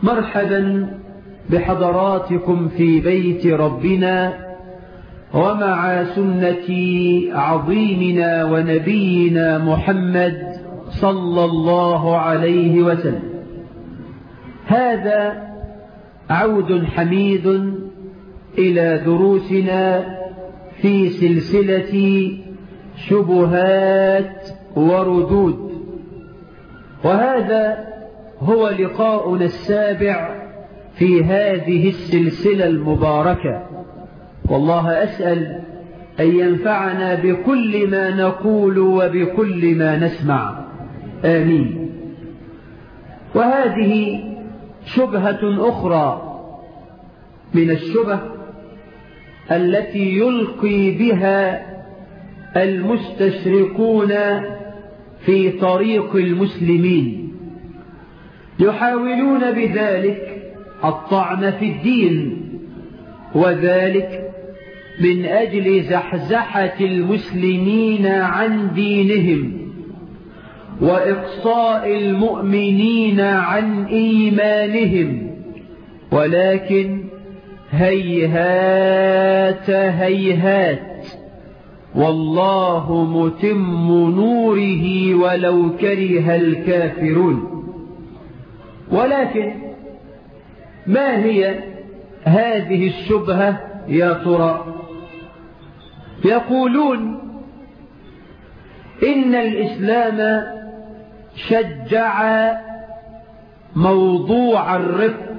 مرحبا بحضراتكم في بيت ربنا ومع سنة عظيمنا ونبينا محمد صلى الله عليه وسلم هذا عود حميد إلى دروسنا في سلسلة شبهات وردود وهذا هو لقاؤنا السابع في هذه السلسلة المباركة والله أسأل أن ينفعنا بكل ما نقول وبكل ما نسمع آمين وهذه شبهة أخرى من الشبه التي يلقي بها المستشركون في طريق المسلمين يحاولون بذلك الطعن في الدين وذلك من أجل زحزحة المسلمين عن دينهم وإقصاء المؤمنين عن إيمانهم ولكن هيهات هيهات والله متم نوره ولو كره الكافرون ولكن ما هي هذه الشبهة يا ترى يقولون إن الإسلام شجع موضوع الرفق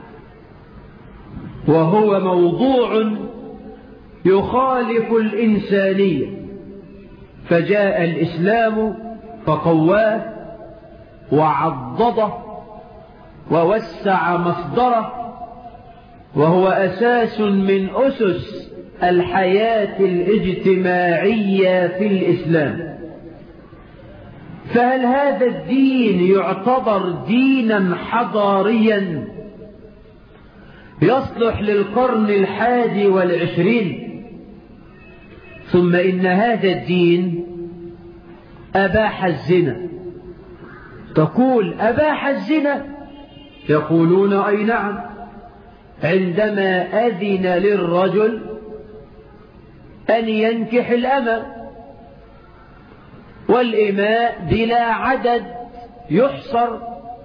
وهو موضوع يخالف الإنسانية فجاء الإسلام فقواه وعضده ووسع مصدره وهو أساس من أسس الحياة الاجتماعية في الإسلام فهل هذا الدين يعتبر دينا حضاريا يصلح للقرن الحادي والعشرين ثم إن هذا الدين أباح الزنا تقول أباح الزنا يقولون أي نعم عندما أذن للرجل أن ينكح الأمة والإماء بلا عدد يحصر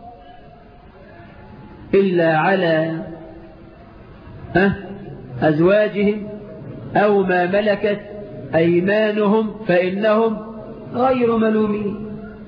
إلا على أزواجهم أو ما ملكت أيمانهم فإنهم غير ملومين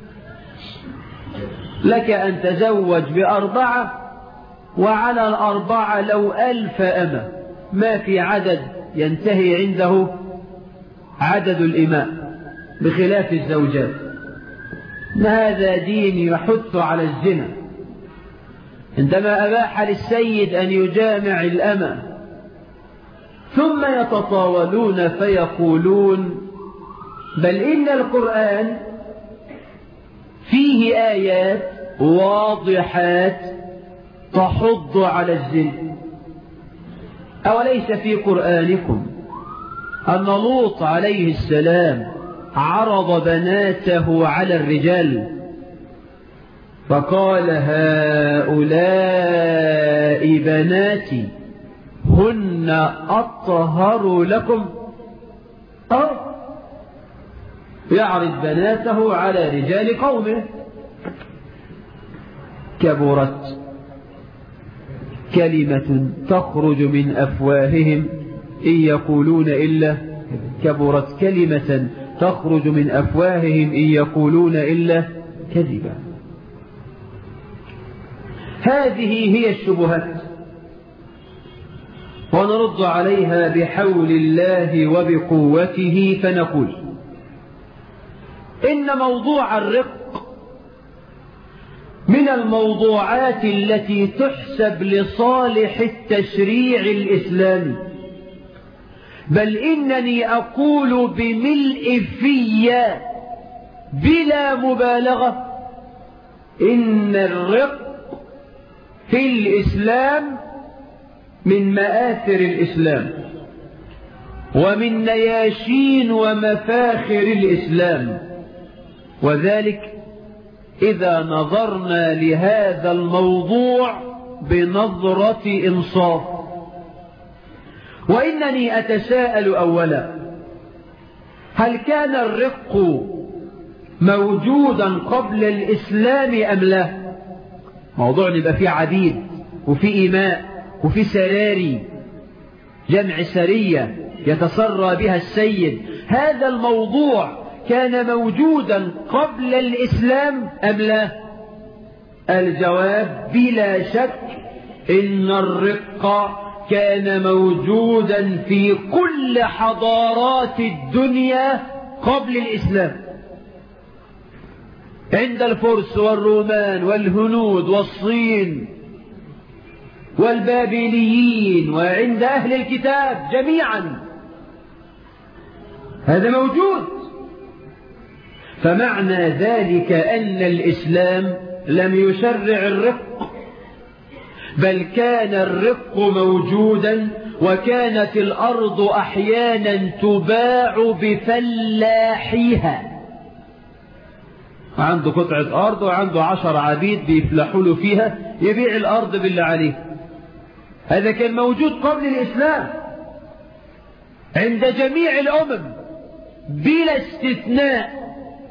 لك أن تزوج بأربعة وعلى الأربعة لو ألف أمة ما في عدد ينتهي عنده عدد الإماء بخلاف الزوجات هذا دين يحث على الزنا عندما أباح للسيد أن يجامع الأمة ثم يتطاولون فيقولون بل إن القرآن فيه آيات واضحات تحض على الزنا أوليس في قرآنكم أن لوط عليه السلام عرض بناته على الرجال فقال هؤلاء بناتي هن أطهر لكم أو يعرض بناته على رجال قومه كبرت كلمة تخرج من أفواههم إن يقولون إلا كبرت كلمة تخرج من أفواههم إن يقولون إلا كذبا هذه هي الشبهات ونرد عليها بحول الله وبقوته فنقول إن موضوع الرق من الموضوعات التي تحسب لصالح التشريع الإسلامي بل إنني أقول بملء في بلا مبالغة إن الرق في الإسلام من مآثر الإسلام ومن نياشين ومفاخر الإسلام وذلك إذا نظرنا لهذا الموضوع بنظرة إنصاف وإنني أتساءل أولا هل كان الرق موجودا قبل الإسلام أم لا موضوع يبقى فيه عبيد وفي إيماء وفي سراري جمع سرية يتسرى بها السيد هذا الموضوع كان موجودا قبل الإسلام أم لا الجواب بلا شك إن الرق كان موجودا في كل حضارات الدنيا قبل الإسلام عند الفرس والرومان والهنود والصين والبابليين وعند أهل الكتاب جميعا هذا موجود فمعنى ذلك أن الإسلام لم يشرع الرق بل كان الرق موجودا وكانت الأرض أحيانا تباع بفلاحيها عنده قطعة أرض وعنده عشر عبيد بيفلحوا له فيها يبيع الأرض بالله عليه هذا كان موجود قبل الإسلام عند جميع الأمم بلا استثناء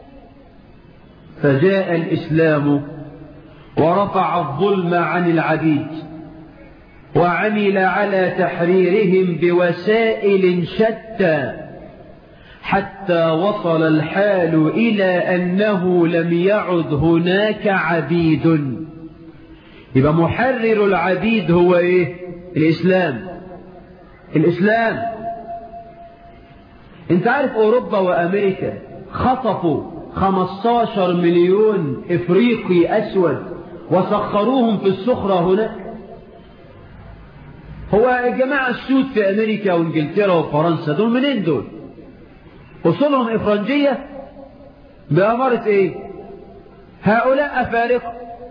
فجاء الإسلام ورفع الظلم عن العبيد وعمل على تحريرهم بوسائل شتى حتى وصل الحال إلى أنه لم يعد هناك عبيد يبقى محرر العبيد هو إيه الإسلام الإسلام انت عارف أوروبا وأمريكا خطفوا 15 مليون إفريقي أسود وسخروهم في السخرة هناك هو الجماعة السود في أمريكا وإنجلترا وفرنسا دول منين دول أصولهم إفرنجية بأمارة إيه هؤلاء أفارقة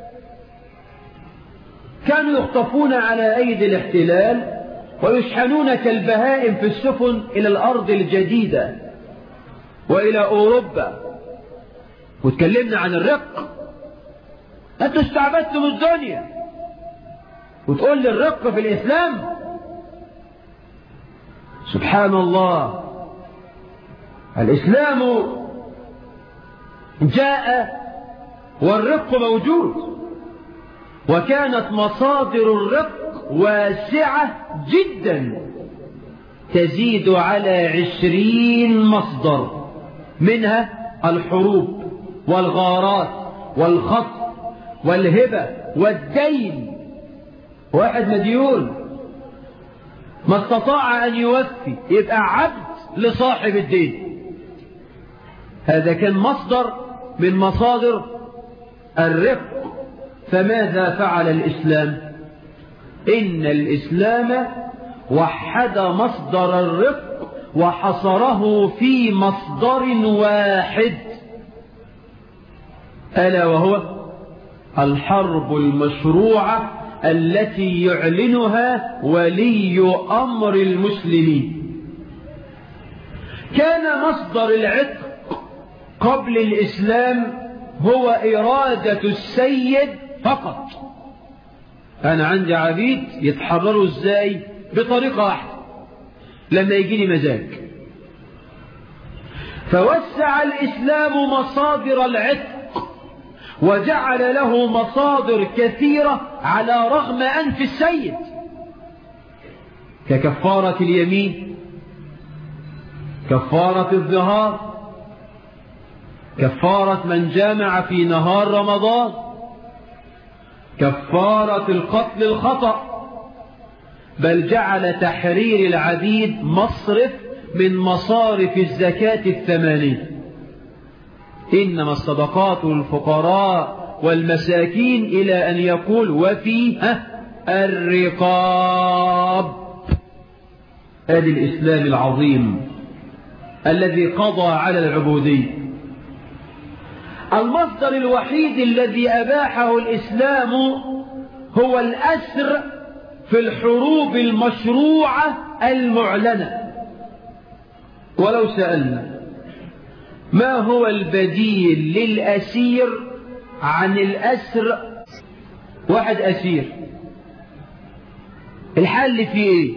كانوا يخطفون على أيدي الاحتلال ويشحنون كالبهائم في السفن إلى الأرض الجديدة وإلى أوروبا وتكلمنا عن الرق أنتوا استعبدتم الدنيا وتقول لي الرق في الإسلام سبحان الله الإسلام جاء والرق موجود وكانت مصادر الرق واسعة جدا تزيد على عشرين مصدر منها الحروب والغارات والخط والهبة والدين واحد مديون ما استطاع أن يوفي يبقى عبد لصاحب الدين هذا كان مصدر من مصادر الرق فماذا فعل الإسلام إن الإسلام وحد مصدر الرق وحصره في مصدر واحد ألا وهو الحرب المشروعة التي يعلنها ولي أمر المسلمين كان مصدر العتق قبل الإسلام هو إرادة السيد فقط أنا عندي عبيد يتحرروا إزاي بطريقة واحدة لما يجيني مزاج فوسع الإسلام مصادر العتق وجعل له مصادر كثيرة على رغم أنف السيد ككفارة اليمين كفارة الظهار كفارة من جامع في نهار رمضان كفارة القتل الخطأ بل جعل تحرير العبيد مصرف من مصارف الزكاة الثمانين إنما الصدقات للفقراء والمساكين إلى أن يقول وفيها الرقاب هذا الإسلام العظيم الذي قضى على العبودية المصدر الوحيد الذي أباحه الإسلام هو الأسر في الحروب المشروعة المعلنة ولو سألنا ما هو البديل للأسير عن الأسر واحد أسير الحل في ايه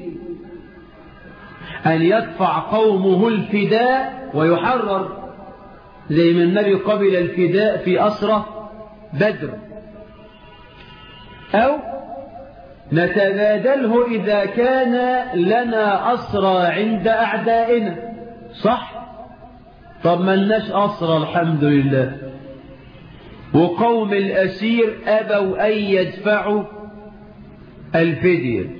ان يدفع قومه الفداء ويحرر زي ما النبي قبل الفداء في أسرة بدر أو نتبادله إذا كان لنا أسرى عند أعدائنا صح طب ما لناش أسرى الحمد لله وقوم الأسير أبوا أن يدفعوا الفدية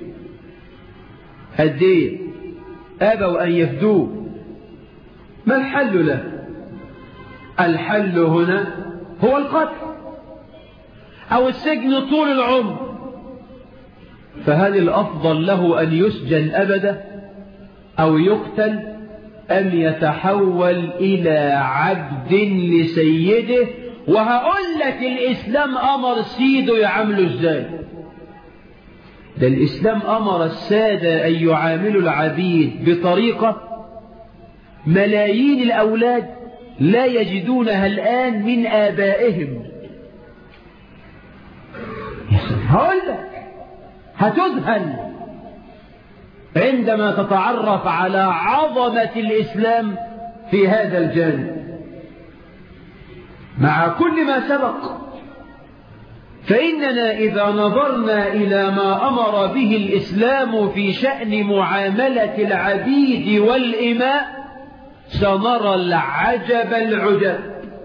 الدين أبوا أن يفدوه ما الحل له الحل هنا هو القتل أو السجن طول العمر فهل الأفضل له أن يسجن أبدا أو يقتل أم يتحول إلى عبد لسيده وهقول لك الإسلام أمر سيده يعامله إزاي ده الإسلام أمر السادة أن يعاملوا العبيد بطريقة ملايين الأولاد لا يجدونها الآن من آبائهم هقول لك هتذهل عندما تتعرف على عظمة الإسلام في هذا الجانب مع كل ما سبق فإننا إذا نظرنا إلى ما أمر به الإسلام في شأن معاملة العبيد والإماء سنرى العجب العجب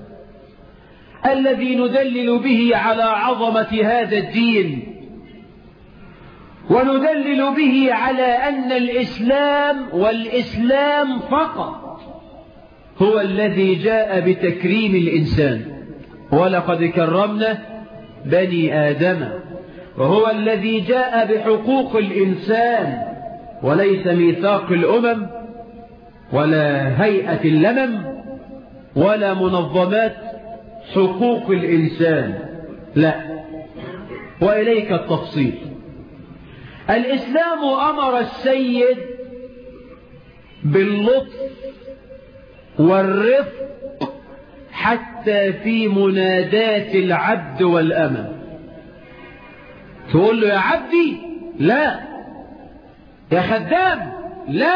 الذي ندلل به على عظمة هذا الدين وندلل به على أن الإسلام والإسلام فقط هو الذي جاء بتكريم الإنسان ولقد كرمنا بني آدم وهو الذي جاء بحقوق الإنسان وليس ميثاق الأمم ولا هيئة اللمم ولا منظمات حقوق الإنسان لا وإليك التفصيل الإسلام أمر السيد باللطف والرفق حتى في منادات العبد والأمة تقول له يا عبدي لا يا خدام لا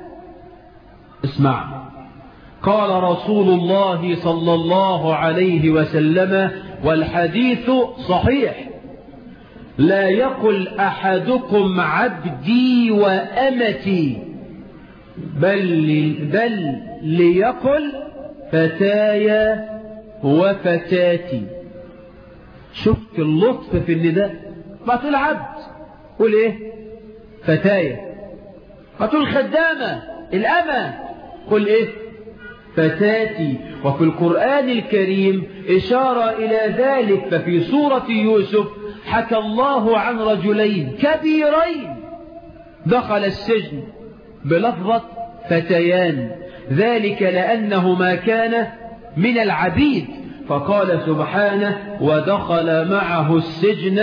اسمع قال رسول الله صلى الله عليه وسلم والحديث صحيح لا يقل أحدكم عبدي وأمتي بل, بل ليقل فتايا وفتاتي شفت اللطف في النداء ما تقول عبد قول ايه فتايا ما تقول خدامة الأمة قل ايه فتاتي وفي القرآن الكريم إشارة إلى ذلك ففي سورة يوسف حكى الله عن رجلين كبيرين دخل السجن بلفظة فتيان ذلك لأنهما كان من العبيد فقال سبحانه ودخل معه السجن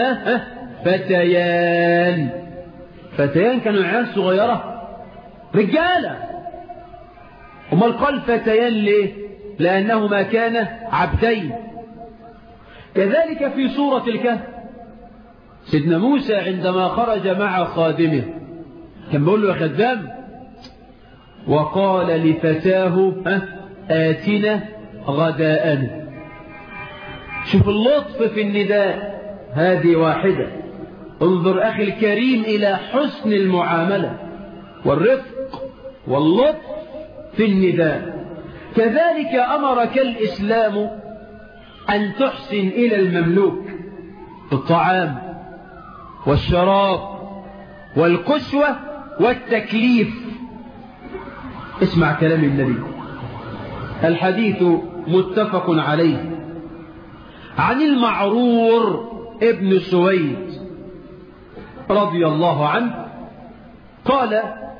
فتيان فتيان كانوا عيال صغيرة رجالة وما قال فتيان ليه لأنهما كان عبدين كذلك في سورة الكهف سيدنا موسى عندما خرج مع خادمه كان بيقول له يا خدام وقال لفتاه آتنا غداءنا شوف اللطف في النداء هذه واحدة انظر أخي الكريم إلى حسن المعاملة والرفق واللطف في النداء كذلك أمرك الإسلام أن تحسن إلى المملوك الطعام والشراب والكسوة والتكليف اسمع كلام النبي الحديث متفق عليه عن المعرور ابن سويد رضي الله عنه قال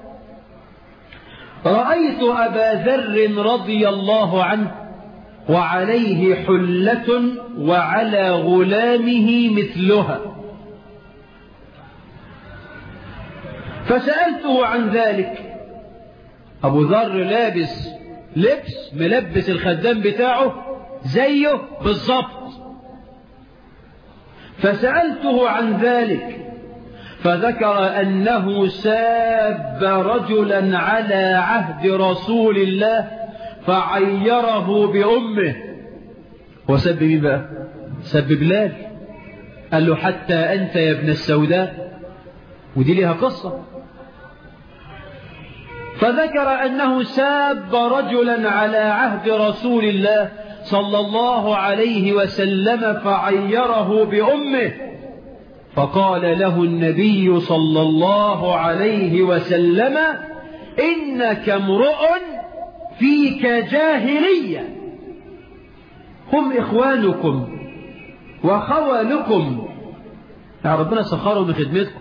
رأيت أبا ذر رضي الله عنه وعليه حلة وعلى غلامه مثلها فسألته عن ذلك أبو ذر لابس لبس ملبس الخدام بتاعه زيه بالضبط فسألته عن ذلك فذكر أنه ساب رجلا على عهد رسول الله فعيره بأمه وسب مين بقى سب بلال قال له حتى أنت يا ابن السوداء ودي لها قصة فذكر أنه ساب رجلا على عهد رسول الله صلى الله عليه وسلم فعيره بأمه فقال له النبي صلى الله عليه وسلم إنك امرؤ فيك جاهلية هم إخوانكم وخوالكم يا ربنا سخرهم بخدمتكم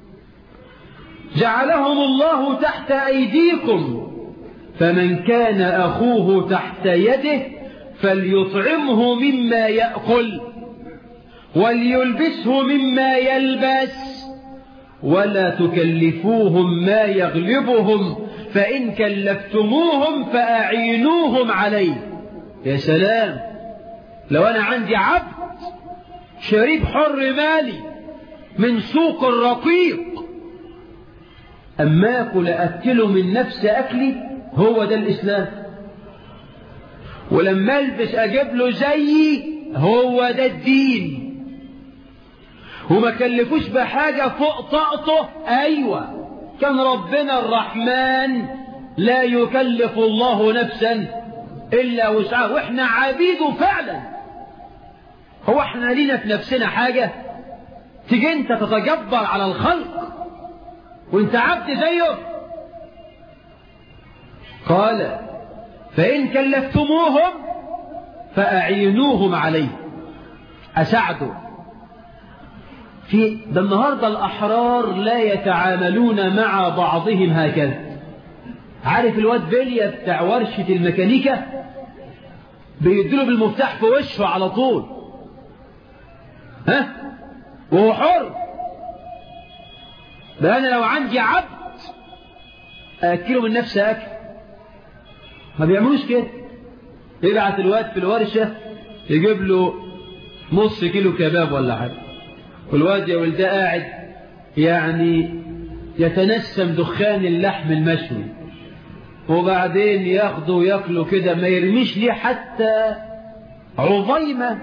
جعلهم الله تحت أيديكم فمن كان أخوه تحت يده فليطعمه مما يأكل وليلبسه مما يلبس ولا تكلفوهم ما يغلبهم فإن كلفتموهم فأعينوهم عليه يا سلام لو أنا عندي عبد شريب حر مالي من سوق الرقيق أما أكل أكله من نفس أكلي هو ده الإسلام ولما ألبس أجيب له زيي هو ده الدين وما كلفوش بحاجة فوق طاقته أيوة كان ربنا الرحمن لا يكلف الله نفسا إلا وسعها وإحنا عبيده فعلا هو إحنا لينا في نفسنا حاجة تيجي أنت تتجبر على الخلق وانت عبد زيه قال فإن كلفتموهم فأعينوهم عليه أساعدوا في ده النهاردة الأحرار لا يتعاملون مع بعضهم هكذا عارف الواد بليا بتاع ورشة الميكانيكا بيديله بالمفتاح في وشه على طول ها وهو حر ده أنا لو عندي عبد أكله من نفسي أكل ما بيعملوش كده يبعت الواد في الورشة يجيب له نص كيلو كباب ولا حاجة والواد يا ولده قاعد يعني يتنسم دخان اللحم المشوي وبعدين ياخده وياكله كده ما يرميش ليه حتى عظيمة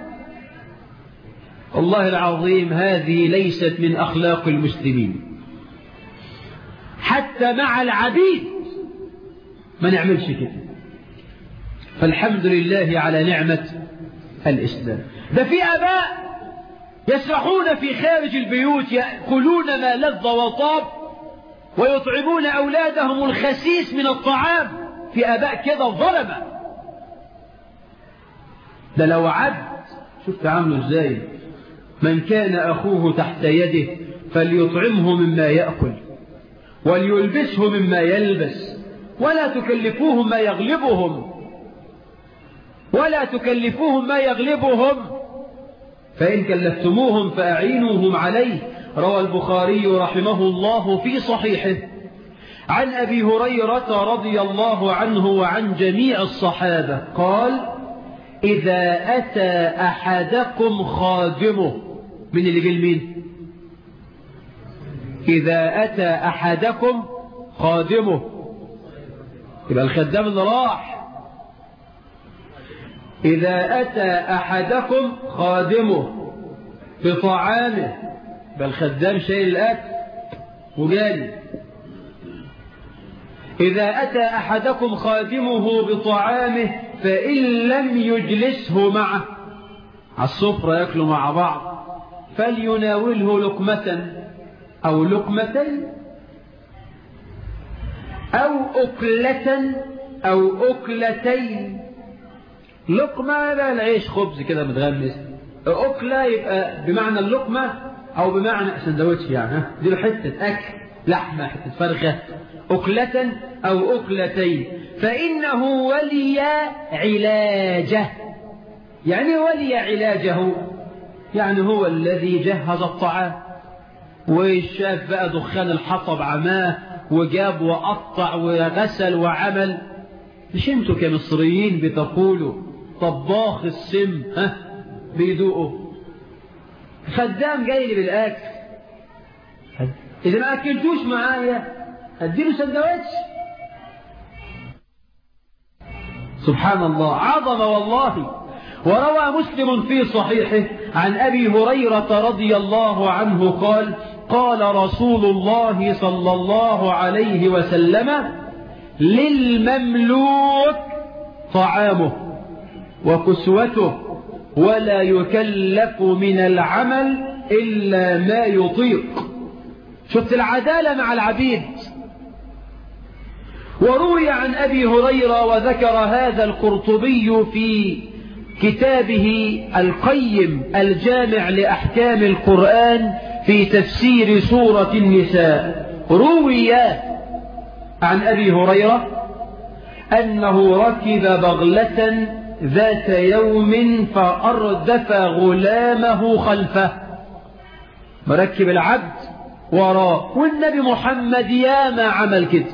والله العظيم هذه ليست من أخلاق المسلمين حتى مع العبيد ما نعملش كده فالحمد لله على نعمة الإسلام ده في أباء يسرحون في خارج البيوت يأكلون ما لذ وطاب ويطعمون أولادهم الخسيس من الطعام في أباء كده ظلمة ده لو عد شوف تعامله ازاي من كان أخوه تحت يده فليطعمه مما يأكل وليلبسه مما يلبس ولا تكلفوهم ما يغلبهم ولا تكلفوهم ما يغلبهم فإن كلفتموهم فأعينوهم عليه روى البخاري رحمه الله في صحيحه عن أبي هريرة رضي الله عنه وعن جميع الصحابة قال إذا أتى أحدكم خادمه من اللي قال مين إذا أتى أحدكم خادمه يبقى الخدام اللي راح إذا أتى أحدكم خادمه بطعامه يبقى الخدام شايل الأكل وجالي إذا أتى أحدكم خادمه بطعامه فإن لم يجلسه معه على السفرة يأكلوا مع بعض فليناوله لقمة أو لقمتين أو أكلة أو أكلتين لقمة لا العيش خبز كده متغمس أكلة يبقى بمعنى اللقمة أو بمعنى سندوتش يعني دي حتة أكل لحمة حتة فرخة أكلة أو أكلتين فإنه ولي علاجه يعني ولي علاجه يعني هو الذي جهز الطعام وشاف بقى دخان الحطب عماه وجاب وقطع وغسل وعمل مش انتوا كمصريين بتقولوا طباخ السم ها بيدوقوا خدام جاي لي بالاكل إذا ما أكلتوش معايا أديله سندوتش سبحان الله عظمة والله وروى مسلم في صحيحه عن أبي هريرة رضي الله عنه قال قال رسول الله صلى الله عليه وسلم للمملوك طعامه وكسوته ولا يكلف من العمل إلا ما يطيق شفت العدالة مع العبيد وروي عن أبي هريرة وذكر هذا القرطبي في كتابه القيم الجامع لأحكام القرآن في تفسير سورة النساء روي عن أبي هريرة أنه ركب بغلة ذات يوم فأردف غلامه خلفه مركب العبد وراه والنبي محمد ياما عمل كده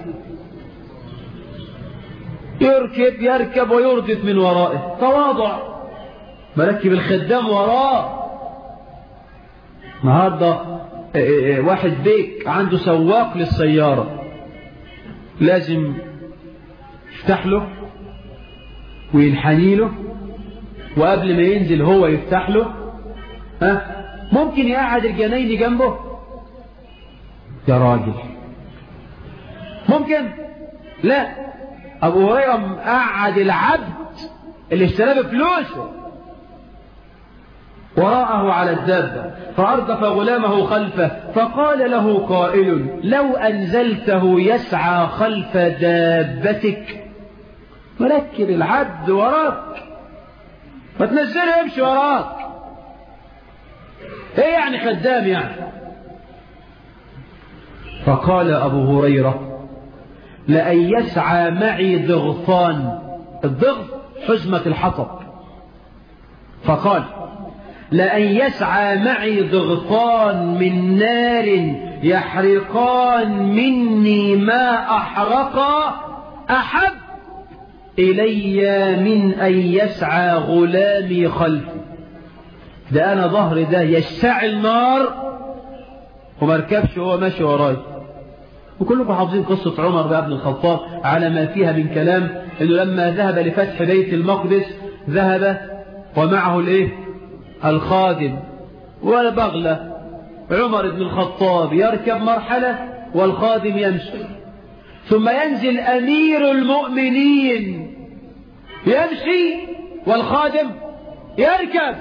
يركب يركب ويردف من ورائه تواضع مركب الخدام وراه النهارده واحد بيك عنده سواق للسيارة لازم يفتح له وينحني له وقبل ما ينزل هو يفتح له ها ممكن يقعد الجناين جنبه يا راجل ممكن لا ابو هريره قعد العبد اللي اشتراه بفلوسه وراءه على الدابة فأردف غلامه خلفه فقال له قائل لو أنزلته يسعى خلف دابتك مركب العبد وراك ما تنزله يمشي وراك ايه يعني خدام يعني فقال أبو هريرة لأن يسعى معي ضغطان الضغط حزمة الحطب فقال لأن يسعى معي ضغطان من نار يحرقان مني ما أحرقا أحب إلي من أن يسعى غلامي خلفي ده أنا ظهري ده يشتعل نار ومركبش هو ماشي وراي وكلكم حافظين قصة عمر بقى بن الخطاب على ما فيها من كلام انه لما ذهب لفتح بيت المقدس ذهب ومعه الايه الخادم والبغلة عمر بن الخطاب يركب مرحلة والخادم يمشي ثم ينزل أمير المؤمنين يمشي والخادم يركب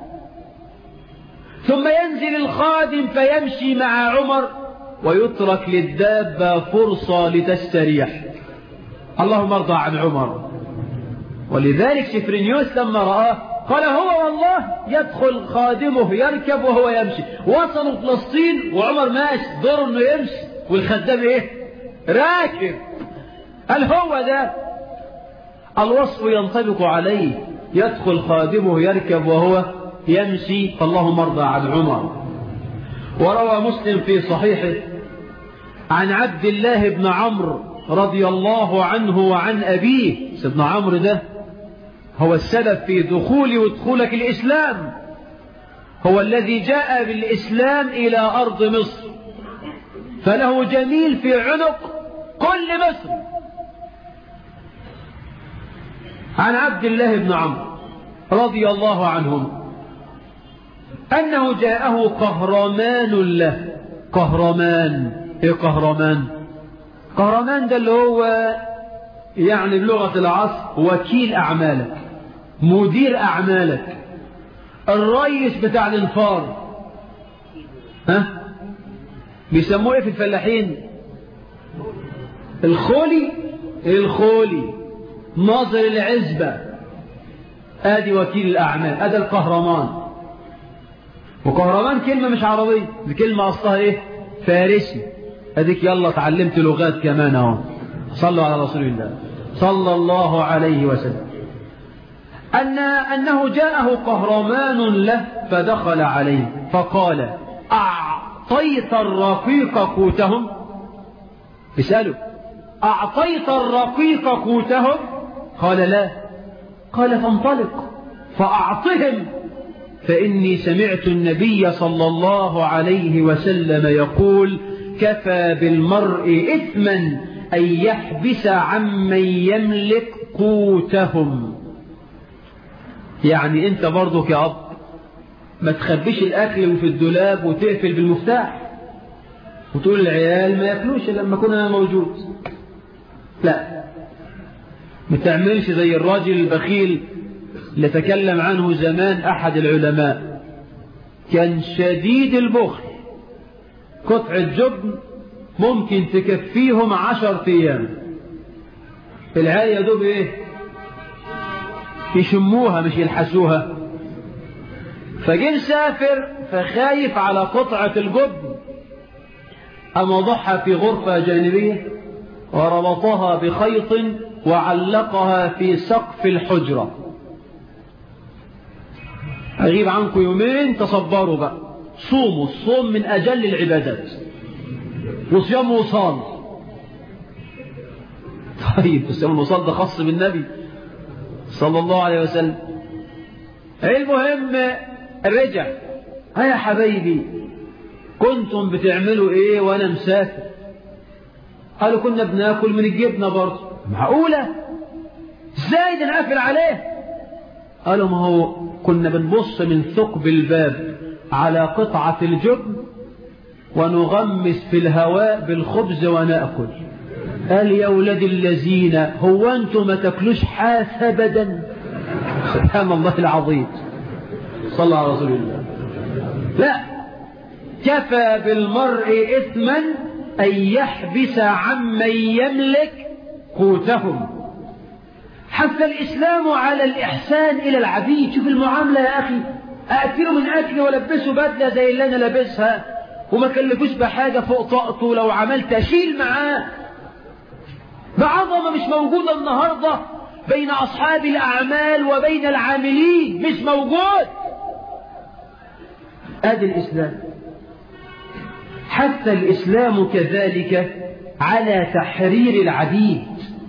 ثم ينزل الخادم فيمشي مع عمر ويترك للدابة فرصة لتستريح اللهم ارضى عن عمر ولذلك شفرنيوس لما رآه قال هو والله يدخل خادمه يركب وهو يمشي وصلوا فلسطين وعمر ماشي دوره انه يمشي والخدام ايه راكب هل هو ده الوصف ينطبق عليه يدخل خادمه يركب وهو يمشي فاللهم ارضى عن عمر وروى مسلم في صحيحه عن عبد الله بن عمرو رضي الله عنه وعن أبيه سيدنا عمرو ده هو السبب في دخول ودخولك الإسلام هو الذي جاء بالإسلام إلى أرض مصر فله جميل في عنق كل مصر عن عبد الله بن عمرو رضي الله عنهم أنه جاءه قهرمان له قهرمان إيه قهرمان قهرمان ده اللي هو يعني بلغة العصر وكيل أعمالك مدير أعمالك الرئيس بتاع الانفار ها بيسموه ايه في الفلاحين الخولي الخولي ناظر العزبة ادي وكيل الاعمال ادي القهرمان وقهرمان كلمة مش عربية دي كلمة اصلها ايه فارسي اديك يلا اتعلمت لغات كمان اهو صلوا على رسول الله صلى الله عليه وسلم أن أنه جاءه قهرمان له فدخل عليه فقال أعطيت الرقيق قوتهم اسأله أعطيت الرقيق قوتهم قال لا قال فانطلق فأعطهم فإني سمعت النبي صلى الله عليه وسلم يقول كفى بالمرء إثما أن يحبس عمن يملك قوتهم يعني أنت برضو كأب ما تخبيش الأكل في الدولاب وتقفل بالمفتاح وتقول العيال ما ياكلوش لما أكون أنا موجود لا ما تعملش زي الراجل البخيل اللي تكلم عنه زمان أحد العلماء كان شديد البخل قطع الجبن ممكن تكفيهم عشر أيام العيال يا دوب إيه يشموها مش يلحسوها فجه مسافر فخايف على قطعة الجبن أما ضحى في غرفة جانبية وربطها بخيط وعلقها في سقف الحجرة أغيب عنكم يومين تصبروا بقى صوموا الصوم من أجل العبادات وصيام وصال طيب الصيام الوصال ده خاص بالنبي صلى الله عليه وسلم المهم رجع ها يا حبايبي كنتم بتعملوا ايه وانا مسافر قالوا كنا بناكل من الجبنه برضه معقوله ازاي ده نقفل عليه قالوا ما هو كنا بنبص من ثقب الباب على قطعة الجبن ونغمس في الهواء بالخبز ونأكل قال يا ولاد الذين هو أنتم ما تاكلوش حاس أبدا سبحان الله العظيم صلى على رسول الله لا كفى بالمرء إثما أن يحبس عمن يملك قوتهم حث الإسلام على الإحسان إلى العبيد شوف المعاملة يا أخي أأكله من أكل ولبسه بدلة زي اللي أنا لابسها وما كلفوش بحاجة فوق طاقته لو عملت أشيل معاه بعظمة مش موجودة النهاردة بين أصحاب الأعمال وبين العاملين مش موجود هذا الإسلام حث الإسلام كذلك على تحرير العبيد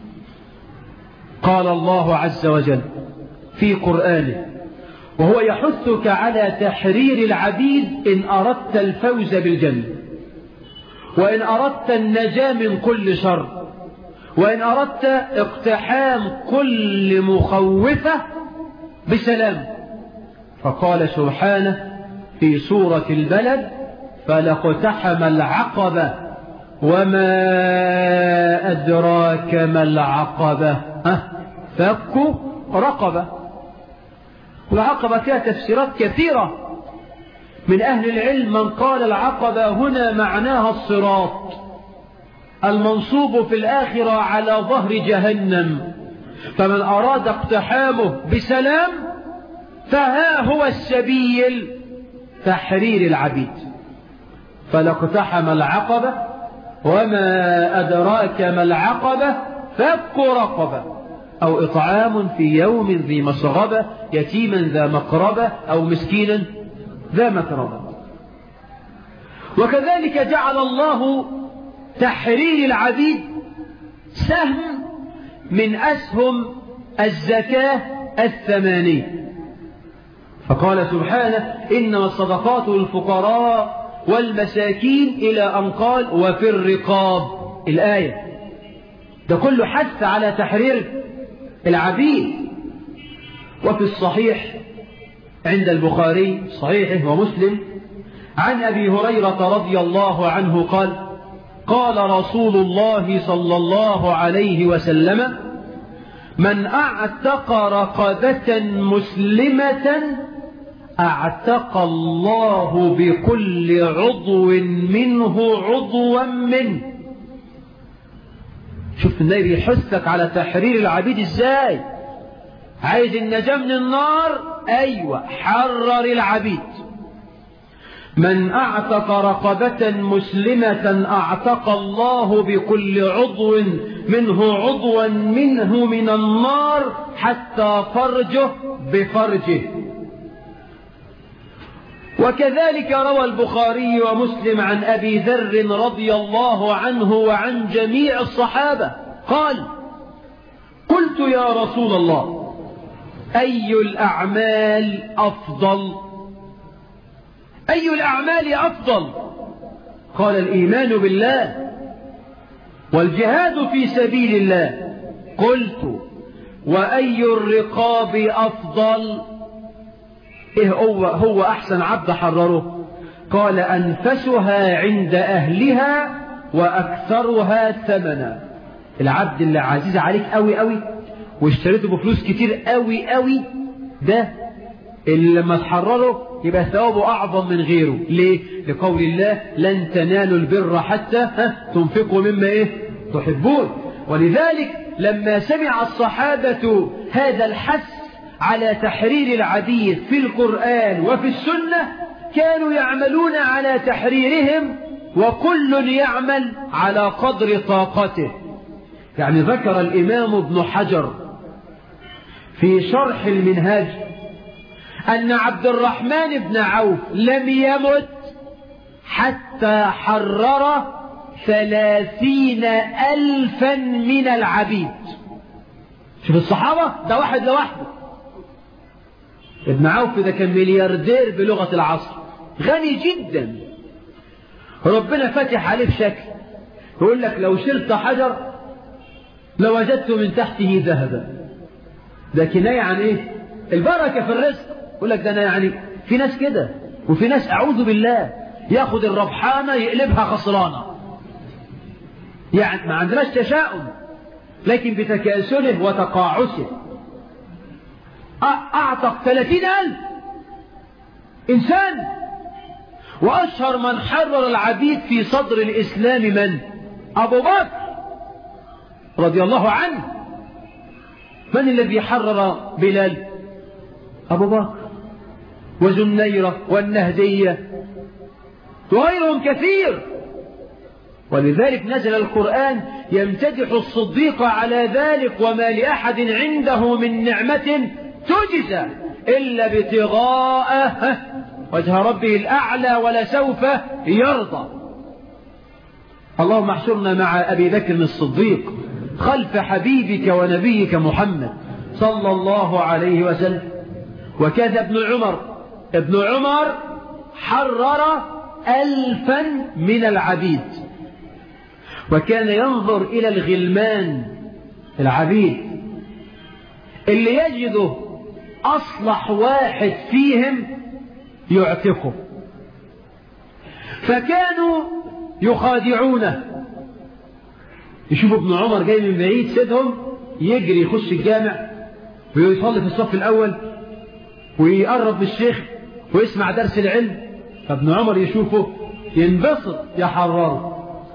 قال الله عز وجل في قرآنه وهو يحثك على تحرير العبيد إن أردت الفوز بالجنة وإن أردت النجاة من كل شر وإن أردت اقتحام كل مخوفة بسلام فقال سبحانه في سورة البلد فلاقتحم العقبة وما أدراك ما العقبة ها فك رقبة والعقبة فيها تفسيرات كثيرة من أهل العلم من قال العقبة هنا معناها الصراط المنصوب في الآخرة على ظهر جهنم فمن أراد اقتحامه بسلام فها هو السبيل تحرير العبيد فلاقتحم العقبة وما أدراك ما العقبة فك رقبة أو إطعام في يوم ذي مسغبة يتيما ذا مقربة أو مسكينا ذا متربة وكذلك جعل الله تحرير العبيد سهم من أسهم الزكاة الثمانية فقال سبحانه إنما الصدقات للفقراء والمساكين إلى أن قال وفي الرقاب الآية ده كله حث على تحرير العبيد وفي الصحيح عند البخاري صحيحه ومسلم عن أبي هريرة رضي الله عنه قال قال رسول الله صلى الله عليه وسلم من أعتق رقبة مسلمة أعتق الله بكل عضو منه عضوا منه شوف النبي يحثك على تحرير العبيد ازاي عايز النجاة من النار ايوه حرر العبيد من اعتق رقبة مسلمة اعتق الله بكل عضو منه عضوا منه من النار حتى فرجه بفرجه وكذلك روى البخاري ومسلم عن أبي ذر رضي الله عنه وعن جميع الصحابة قال قلت يا رسول الله أي الأعمال أفضل أي الأعمال أفضل قال الإيمان بالله والجهاد في سبيل الله قلت وأي الرقاب أفضل إيه هو, هو أحسن عبد حرره قال أنفسها عند أهلها وأكثرها ثمنا العبد اللي عزيز عليك قوي قوي واشتريته بفلوس كتير قوي قوي ده اللي لما تحرره يبقى ثوابه أعظم من غيره ليه؟ لقول الله لن تنالوا البر حتى تنفقوا مما إيه؟ تحبون ولذلك لما سمع الصحابة هذا الحث على تحرير العبيد في القرآن وفي السنة كانوا يعملون على تحريرهم وكل يعمل على قدر طاقته يعني ذكر الإمام ابن حجر في شرح المنهاج أن عبد الرحمن بن عوف لم يمت حتى حرر ثلاثين ألفا من العبيد شوف الصحابة ده واحد لوحده ابن عوف ده كان ملياردير بلغة العصر غني جدا ربنا فتح عليه بشكل يقول لك لو شلت حجر لوجدت من تحته ذهبا ده كناية عن ايه البركة في الرزق يقول لك ده انا يعني في ناس كده وفي ناس اعوذ بالله ياخد الربحانة يقلبها خسرانة يعني ما عندناش تشاؤم لكن بتكاسله وتقاعسه أعتق ثلاثين ألف إنسان وأشهر من حرر العبيد في صدر الإسلام من أبو بكر رضي الله عنه من الذي حرر بلال أبو بكر وزنيرة والنهدية وغيرهم كثير ولذلك نزل القرآن يمتدح الصديق على ذلك وما لأحد عنده من نعمة تجزى إلا ابتغاء وجه ربه الأعلى ولسوف يرضى اللهم احشرنا مع أبي بكر الصديق خلف حبيبك ونبيك محمد صلى الله عليه وسلم وكذا ابن عمر ابن عمر حرر ألفا من العبيد وكان ينظر إلى الغلمان العبيد اللي يجده أصلح واحد فيهم يعتقه فكانوا يخادعونه يشوف ابن عمر جاي من بعيد سيدهم يجري يخش الجامع ويصلي في الصف الأول ويقرب بالشيخ ويسمع درس العلم فابن عمر يشوفه ينبسط يحرره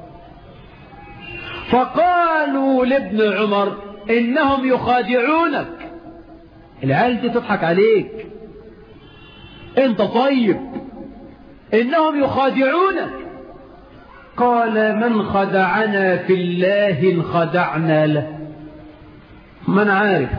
فقالوا لابن عمر إنهم يخادعونك العيال دي تضحك عليك انت طيب إنهم يخادعونك قال من خدعنا في الله انخدعنا له من عارف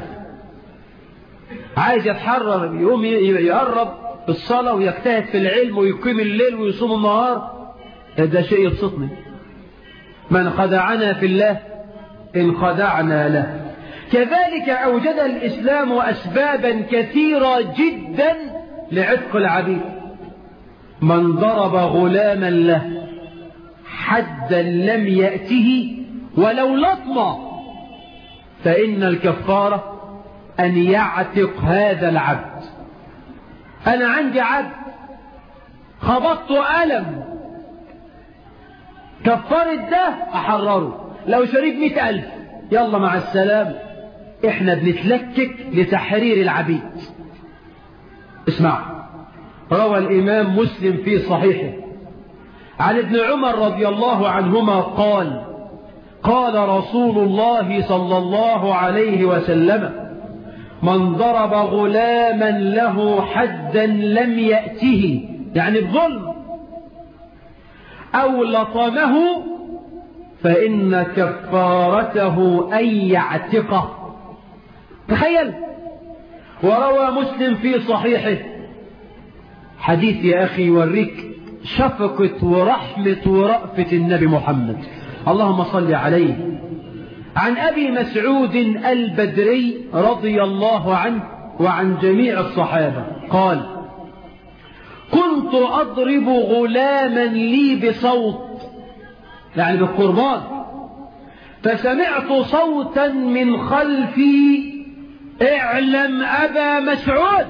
عايز يتحرر يقوم يقرب الصلاة ويجتهد في العلم ويقيم الليل ويصوم النهار ده شيء يبسطني من خدعنا في الله إن خدعنا له كذلك أوجد الإسلام أسبابا كثيرة جدا لعتق العبيد من ضرب غلاما له حدا لم يأته ولو لطمة فإن الكفارة أن يعتق هذا العبد أنا عندي عبد خبطت ألم كفرت ده أحرره لو شريك مئة ألف يلا مع السلام احنا بنتلكك لتحرير العبيد اسمع روى الإمام مسلم في صحيحه عن ابن عمر رضي الله عنهما قال قال رسول الله صلى الله عليه وسلم من ضرب غلاما له حدا لم يأته يعني بظلم أو لطمه فإن كفارته أن يعتقه تخيل وروى مسلم في صحيحه حديث يا أخي يوريك شفقة ورحمة ورأفة النبي محمد اللهم صل عليه عن أبي مسعود البدري رضي الله عنه وعن جميع الصحابة قال كنت أضرب غلاما لي بصوت يعني بالقربان فسمعت صوتا من خلفي اعلم أبا مسعود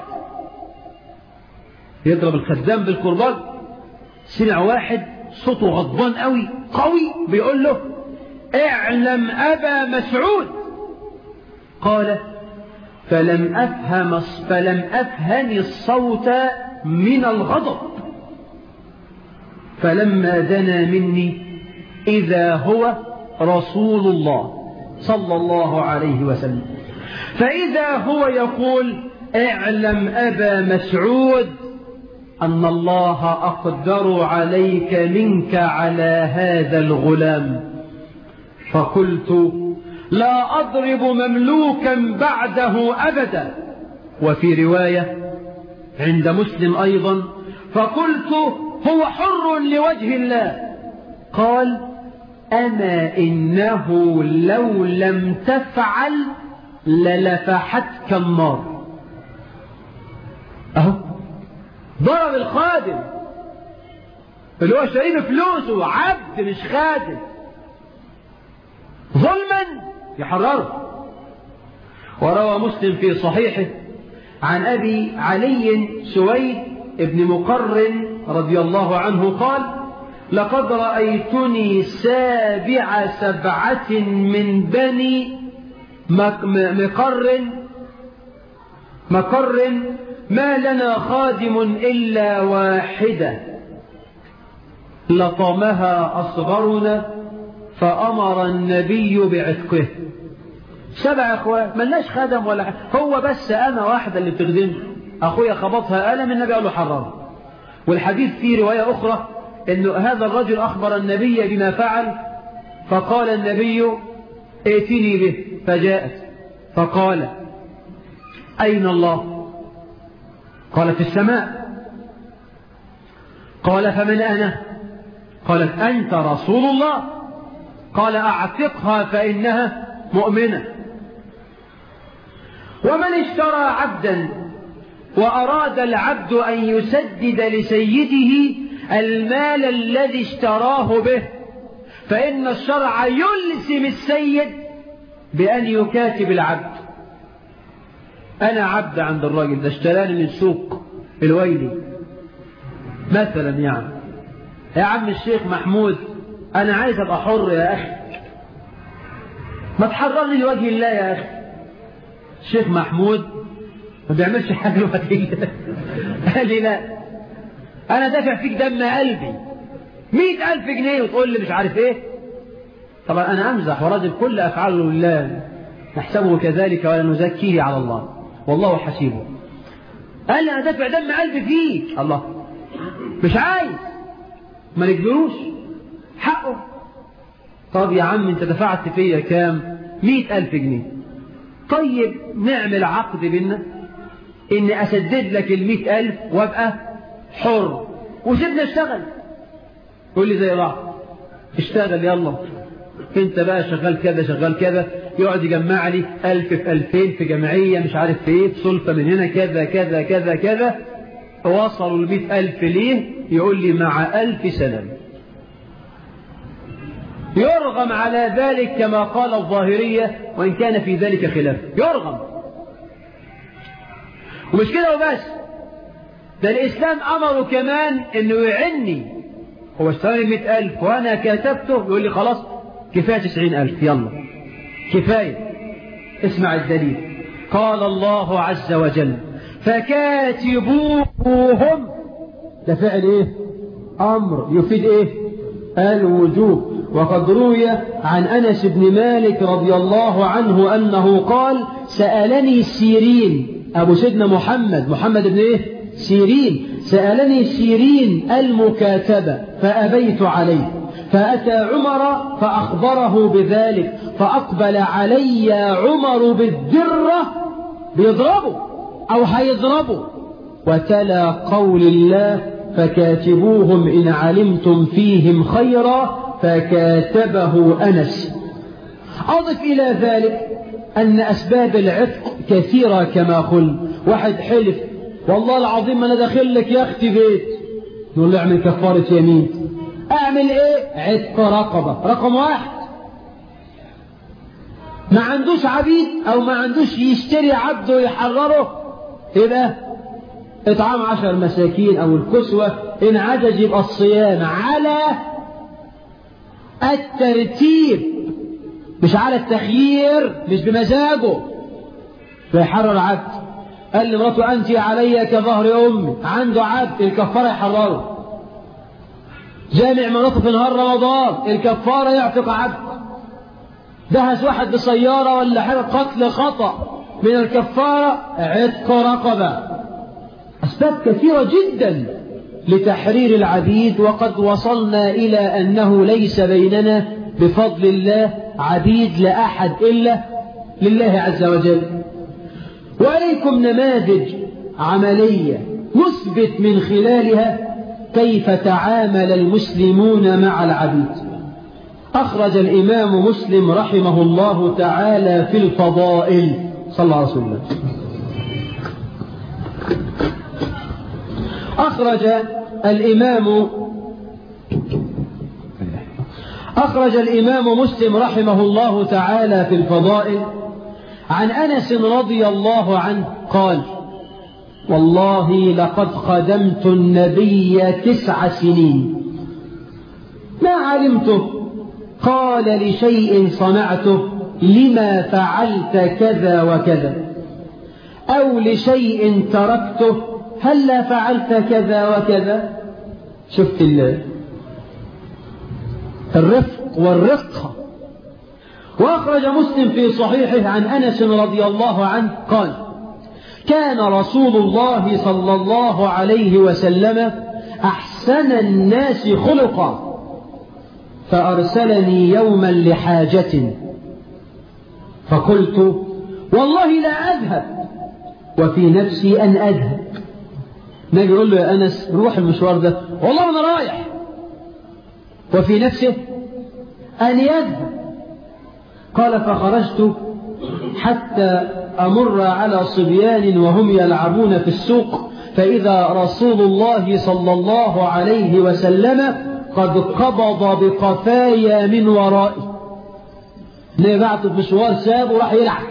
يضرب الخدام بالقربان سمع واحد صوته غضبان قوي قوي بيقول له اعلم أبا مسعود قال فلم أفهم فلم أفهم الصوت من الغضب فلما دنا مني إذا هو رسول الله صلى الله عليه وسلم فإذا هو يقول اعلم أبا مسعود أن الله أقدر عليك منك على هذا الغلام فقلت لا أضرب مملوكا بعده أبدا وفي رواية عند مسلم أيضا فقلت هو حر لوجه الله قال أما إنه لو لم تفعل للفحتك النار أهو ضرب الخادم اللي هو شارين فلوسه عبد مش خادم ظلما يحرره وروى مسلم في صحيحه عن أبي علي سويد ابن مقرن رضي الله عنه قال لقد رأيتني سابع سبعة من بني مقر مقر ما لنا خادم إلا واحدة لطمها أصغرنا فأمر النبي بعتقه سبع أخوات ملناش خدم ولا حاجة هو بس أنا واحدة اللي بتخدمه أخويا خبطها ألم النبي قال له حرام والحديث فيه رواية أخرى أن هذا الرجل أخبر النبي بما فعل فقال النبي ائتني به فجاءت فقال أين الله قال في السماء قال فمن أنا قالت أنت رسول الله قال أعتقها فإنها مؤمنة ومن اشترى عبدا وأراد العبد أن يسدد لسيده المال الذي اشتراه به فإن الشرع يلزم السيد بأن يكاتب العبد أنا عبد عند الراجل ده اشتراني من سوق الويلي مثلا يعني يا عم الشيخ محمود أنا عايز أبقى حر يا أخي ما تحررني لوجه الله يا أخي الشيخ محمود ما بيعملش حاجة الوكيل قال لي لا أنا دافع فيك دم قلبي مئة ألف جنيه وتقول لي مش عارف إيه طبعا أنا أمزح وراجل كل أفعاله لله نحسبه كذلك ولا نزكيه على الله والله حسيبه قال لي أنا دافع دم قلبي فيك الله مش عايز ما نجبروش حقه طب يا عم انت دفعت فيا كام مئة ألف جنيه طيب نعمل عقد بينا ان اسدد لك المئة ألف وابقى حر وسيبنا اشتغل قول لي زي بعض اشتغل يلا انت بقى شغال كذا شغال كذا يقعد يجمع لي ألف في ألفين في جمعية مش عارف في ايه سلطة من هنا كذا كذا كذا كذا وصلوا المئة ألف ليه يقول لي مع ألف سنة يرغم على ذلك كما قال الظاهرية وإن كان في ذلك خلاف يرغم ومش كده وبس ده الإسلام أمره كمان أنه يعني هو اشترى مئة ألف وأنا كتبته يقول لي خلاص كفاية تسعين ألف يلا كفاية اسمع الدليل قال الله عز وجل فكاتبوهم ده فعل ايه امر يفيد ايه الوجوب وقد روي عن انس بن مالك رضي الله عنه انه قال سالني سيرين ابو سيدنا محمد محمد بن ايه سيرين سالني سيرين المكاتبه فابيت عليه فاتى عمر فاخبره بذلك فاقبل علي عمر بالدره بيضربه او هيضربه وتلا قول الله فكاتبوهم إن علمتم فيهم خيرا فكاتبه أنس أضف إلى ذلك أن أسباب العتق كثيرة كما قل واحد حلف والله العظيم أنا داخل لك يا أختي بيت نقول له اعمل كفارة يمين اعمل ايه عتق رقبة رقم واحد ما عندوش عبيد او ما عندوش يشتري عبد ويحرره يبقى اطعام عشر مساكين او الكسوة ان عجز يبقى الصيام على الترتيب مش على التخيير مش بمزاجه فيحرر عبد قال لمراته انت علي كظهر امي عنده عبد الكفاره يحرره جامع مراته في نهار رمضان الكفاره يعتق عبد دهس واحد بسياره ولا حاجه قتل خطا من الكفاره عتق رقبه اسباب كثيره جدا لتحرير العبيد وقد وصلنا الى انه ليس بيننا بفضل الله عبيد لاحد الا لله عز وجل وعليكم نماذج عملية نثبت من خلالها كيف تعامل المسلمون مع العبيد أخرج الإمام مسلم رحمه الله تعالى في الفضائل صلى الله عليه وسلم أخرج الإمام أخرج الإمام مسلم رحمه الله تعالى في الفضائل عن أنس رضي الله عنه قال والله لقد خدمت النبي تسع سنين ما علمته قال لشيء صنعته لما فعلت كذا وكذا أو لشيء تركته هلا فعلت كذا وكذا شفت الله الرفق والرقة وأخرج مسلم في صحيحه عن أنس رضي الله عنه قال كان رسول الله صلى الله عليه وسلم أحسن الناس خلقا فأرسلني يوما لحاجة فقلت والله لا أذهب وفي نفسي أن أذهب نجي يقول له يا أنس روح المشوار ده والله أنا رايح وفي نفسه أن يذهب قال فخرجت حتى أمر على صبيان وهم يلعبون في السوق فإذا رسول الله صلى الله عليه وسلم قد قبض بقفايا من ورائي النبي بعته في مشوار ساب وراح يلعب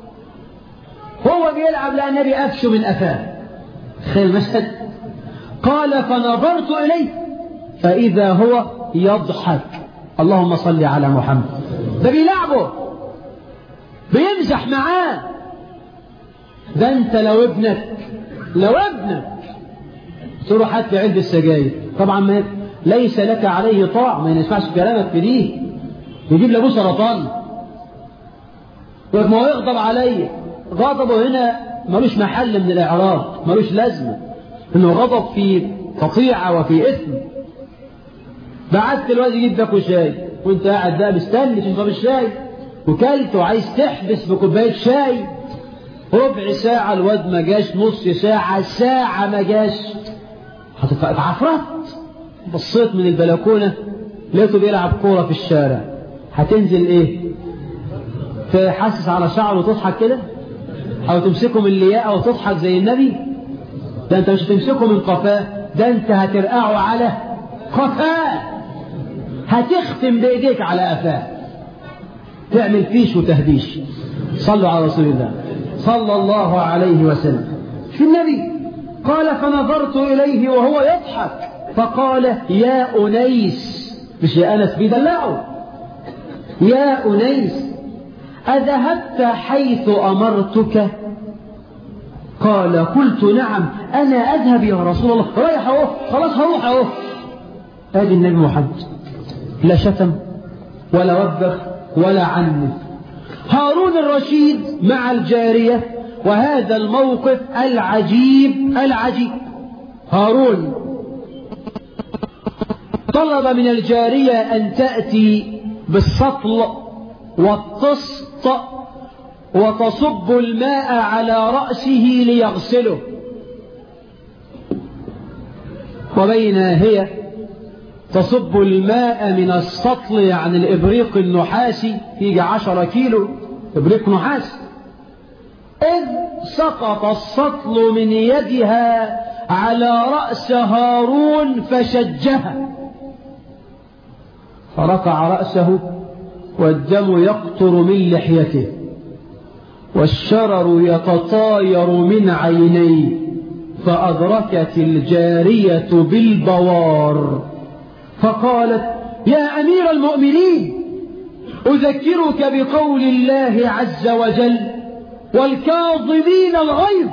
هو بيلعب لأن النبي أفشه من أفاه تخيل المشهد قال فنظرت إليه فإذا هو يضحك اللهم صل على محمد ده بيلعبه بيمزح معاه ده انت لو ابنك لو ابنك تروح هات لي علبة السجاير طبعا ما ليس لك عليه طاع ما يسمعش كلامك في دي يجيب لابوه سرطان ما هو يغضب عليا غضبه هنا ملوش محل من الاعراض ملوش لازمه انه غضب في قطيعه وفي اثم بعت الواد يجيب باكو شاي وانت قاعد بقى مستني تشرب الشاي وكلت وعايز تحبس بكوبايه شاي ربع ساعة الواد ما جاش نص ساعة ساعة ما جاش اتعفرت بصيت من البلكونة لقيته بيلعب كورة في الشارع هتنزل ايه تحسس على شعره وتضحك كده او تمسكه من اللياقة وتضحك زي النبي ده انت مش هتمسكه من قفاه ده انت هترقعه على قفاه هتختم بايديك على قفاه تعمل فيش وتهديش صلوا على رسول الله صلى الله عليه وسلم في النبي قال فنظرت إليه وهو يضحك فقال يا أنيس مش يا أنس بيدلعه يا أنيس أذهبت حيث أمرتك قال قلت نعم أنا أذهب يا رسول الله رايح أهو خلاص هروح أهو آدي النبي محمد لا شتم ولا وبخ ولا عنف هارون الرشيد مع الجارية وهذا الموقف العجيب العجيب هارون طلب من الجارية أن تأتي بالسطل والطسط وتصب الماء على رأسه ليغسله وبين هي تصب الماء من السطل يعني الإبريق النحاسي يجي عشرة كيلو إبريق نحاس إذ سقط السطل من يدها على رأس هارون فشجها فرفع رأسه والدم يقطر من لحيته والشرر يتطاير من عينيه فأدركت الجارية بالبوار فقالت يا أمير المؤمنين أذكرك بقول الله عز وجل والكاظمين الغيظ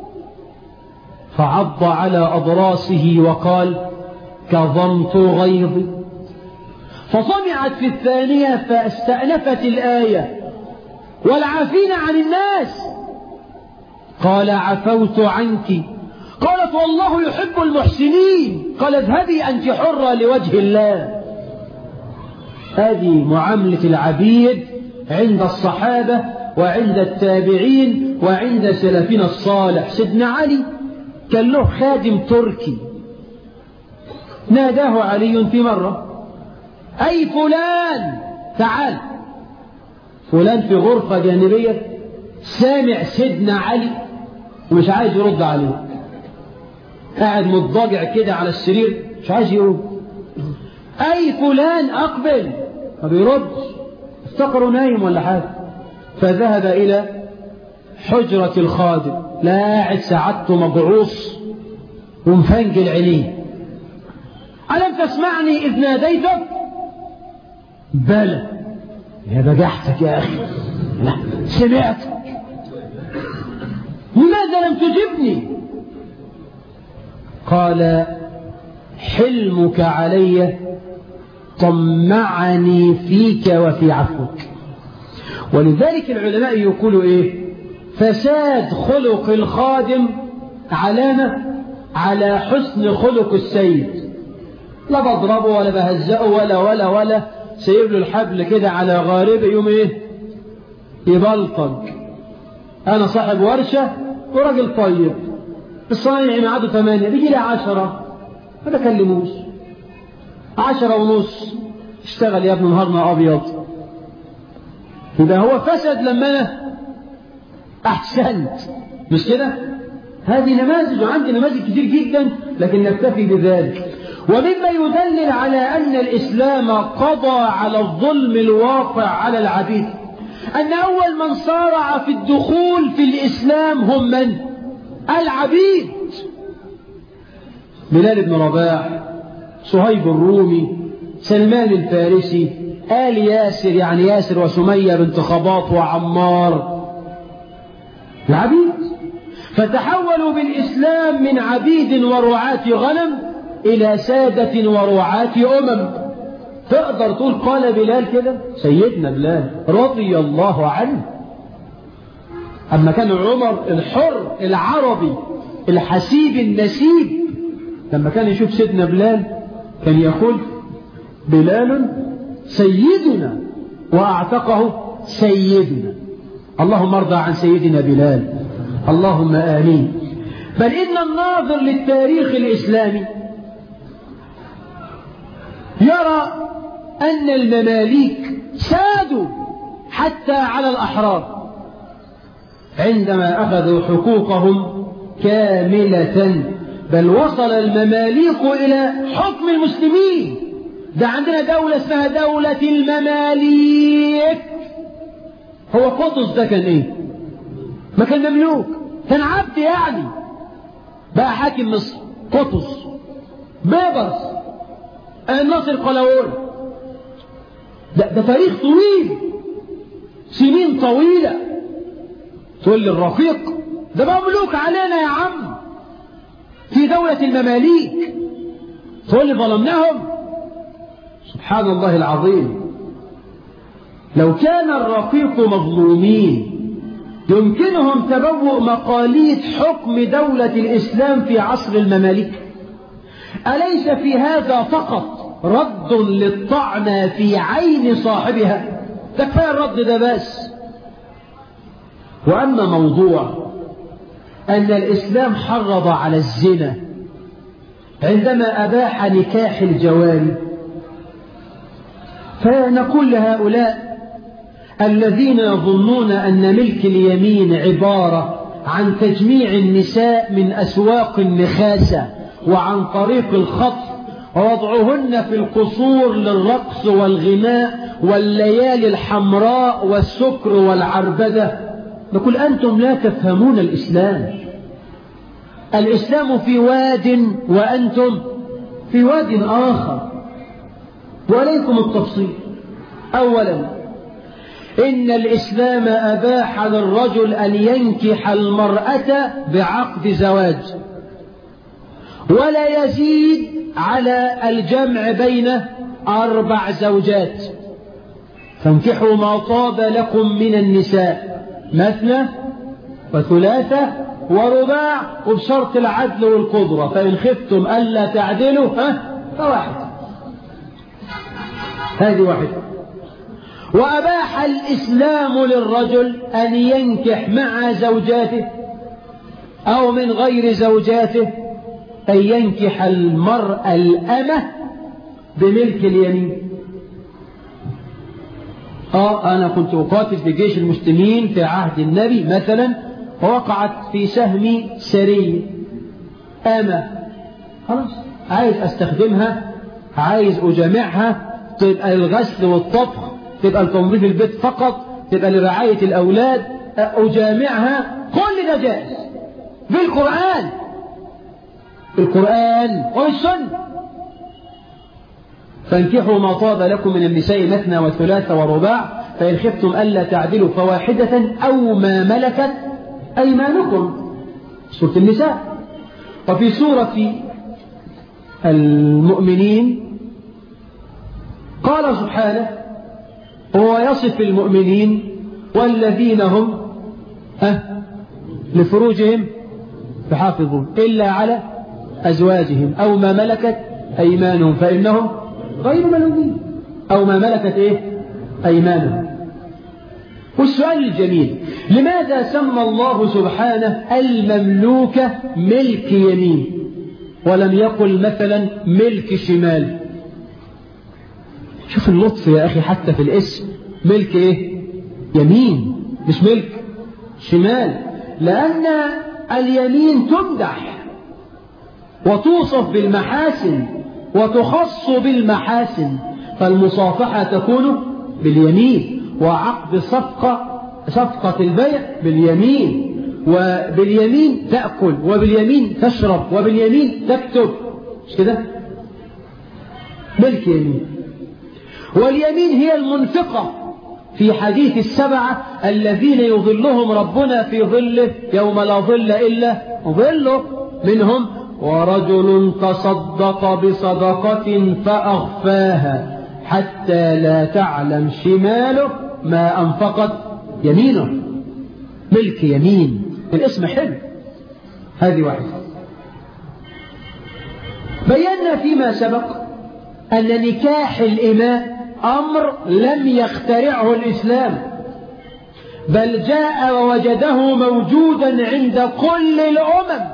فعض على أضراسه وقال كظمت غيظي فصمعت في الثانية فاستأنفت الآية والعافين عن الناس قال عفوت عنك قالت والله يحب المحسنين قال اذهبي أنت حرة لوجه الله هذه معاملة العبيد عند الصحابة وعند التابعين وعند سلفنا الصالح سيدنا علي كان له خادم تركي ناداه علي في مرة أي فلان تعال فلان في غرفة جانبية سامع سيدنا علي ومش عايز يرد عليه قاعد مضطجع كده على السرير مش عايز يقول أي فلان أقبل ما بيردش افتكروا نايم ولا حاجة فذهب إلى حجرة الخادم لا قاعد سعادته مبعوث ومفنجل عينيه ألم تسمعني إذ ناديتك بلى يا بجحتك يا أخي لا سمعتك لماذا لم تجبني قال حلمك علي طمعني فيك وفي عفوك ولذلك العلماء يقولوا ايه فساد خلق الخادم علامة على حسن خلق السيد لا بضربه ولا بهزقه ولا ولا ولا سيب له الحبل كده على غاربه يوم ايه يبلطج انا صاحب ورشة وراجل طيب الصانع ميعاده ثمانية بيجي لي عشرة ما بكلموش عشرة ونص اشتغل يا ابن نهارنا ابيض يبقى هو فسد لما انا احسنت مش كده هذه نماذج وعندي نماذج كتير جدا لكن نكتفي بذلك ومما يدلل على أن الإسلام قضى على الظلم الواقع على العبيد أن أول من صارع في الدخول في الإسلام هم من؟ العبيد بلال بن رباح صهيب الرومي سلمان الفارسي آل ياسر يعني ياسر وسمية بنت خباط وعمار العبيد فتحولوا بالإسلام من عبيد ورعاة غنم إلى سادة ورعاة أمم تقدر تقول قال بلال كده سيدنا بلال رضي الله عنه أما كان عمر الحر العربي الحسيب النسيب لما كان يشوف سيدنا بلال كان يقول بلال سيدنا وأعتقه سيدنا اللهم ارضى عن سيدنا بلال اللهم آمين بل إن الناظر للتاريخ الإسلامي يرى أن المماليك سادوا حتى على الأحرار عندما أخذوا حقوقهم كاملة بل وصل المماليك إلى حكم المسلمين ده عندنا دولة اسمها دولة المماليك هو قطز ده كان ايه ما كان مملوك كان عبد يعني بقى حاكم مصر قطز بيبرس الناصر قلاوون ده, ده تاريخ طويل سنين طويلة تقول لي الرفيق ده مملوك علينا يا عم في دولة المماليك تقول لي ظلمناهم سبحان الله العظيم لو كان الرقيق مظلومين يمكنهم تبوء مقاليد حكم دولة الإسلام في عصر المماليك أليس في هذا فقط رد للطعنة في عين صاحبها ده كفاية الرد ده بس وأما موضوع أن الإسلام حرض على الزنا عندما أباح نكاح الجواري فنقول لهؤلاء الذين يظنون أن ملك اليمين عبارة عن تجميع النساء من أسواق النخاسة وعن طريق الخطف ووضعهن في القصور للرقص والغناء والليالي الحمراء والسكر والعربدة نقول أنتم لا تفهمون الإسلام الإسلام في واد وأنتم في واد آخر وعليكم التفصيل أولا إن الإسلام أباح للرجل أن ينكح المرأة بعقد زواج ولا يزيد على الجمع بين أربع زوجات فانكحوا ما طاب لكم من النساء مثنى وثلاثة ورباع وبشرط العدل والقدرة فإن خفتم ألا تعدلوا ها فواحد هذه واحدة وأباح الإسلام للرجل أن ينكح مع زوجاته أو من غير زوجاته أن ينكح المرأة الأمة بملك اليمين آه أنا كنت أقاتل في جيش المسلمين في عهد النبي مثلا ووقعت في سهمي سرية أمة خلاص عايز أستخدمها عايز أجامعها تبقى الغسل والطبخ تبقى لتنظيف البيت فقط تبقى لرعاية الأولاد أجامعها كل ده جائز بالقرآن القرآن والسنة فانكحوا ما طاب لكم من النساء مثنى وثلاث ورباع فإن خفتم ألا تعدلوا فواحدة أو ما ملكت أيمانكم سورة النساء وفي سورة المؤمنين قال سبحانه هو يصف المؤمنين والذين هم أه لفروجهم يحافظون إلا على أزواجهم أو ما ملكت أيمانهم فإنهم غير ملومين أو ما ملكت إيه أيمانهم والسؤال الجميل لماذا سمى الله سبحانه المملوكة ملك يمين ولم يقل مثلا ملك شمال شوف اللطف يا أخي حتى في الاسم ملك إيه يمين مش ملك شمال لأن اليمين تمدح وتوصف بالمحاسن وتخص بالمحاسن فالمصافحة تكون باليمين وعقد صفقة صفقة البيع باليمين وباليمين تأكل وباليمين تشرب وباليمين تكتب مش كده ملك يمين واليمين هي المنفقة في حديث السبعة الذين يظلهم ربنا في ظله يوم لا ظل إلا ظله منهم ورجل تصدق بصدقة فأخفاها حتى لا تعلم شماله ما أنفقت يمينه ملك يمين الاسم حلو هذه واحدة بينا فيما سبق أن نكاح الإماء أمر لم يخترعه الإسلام بل جاء ووجده موجودا عند كل الأمم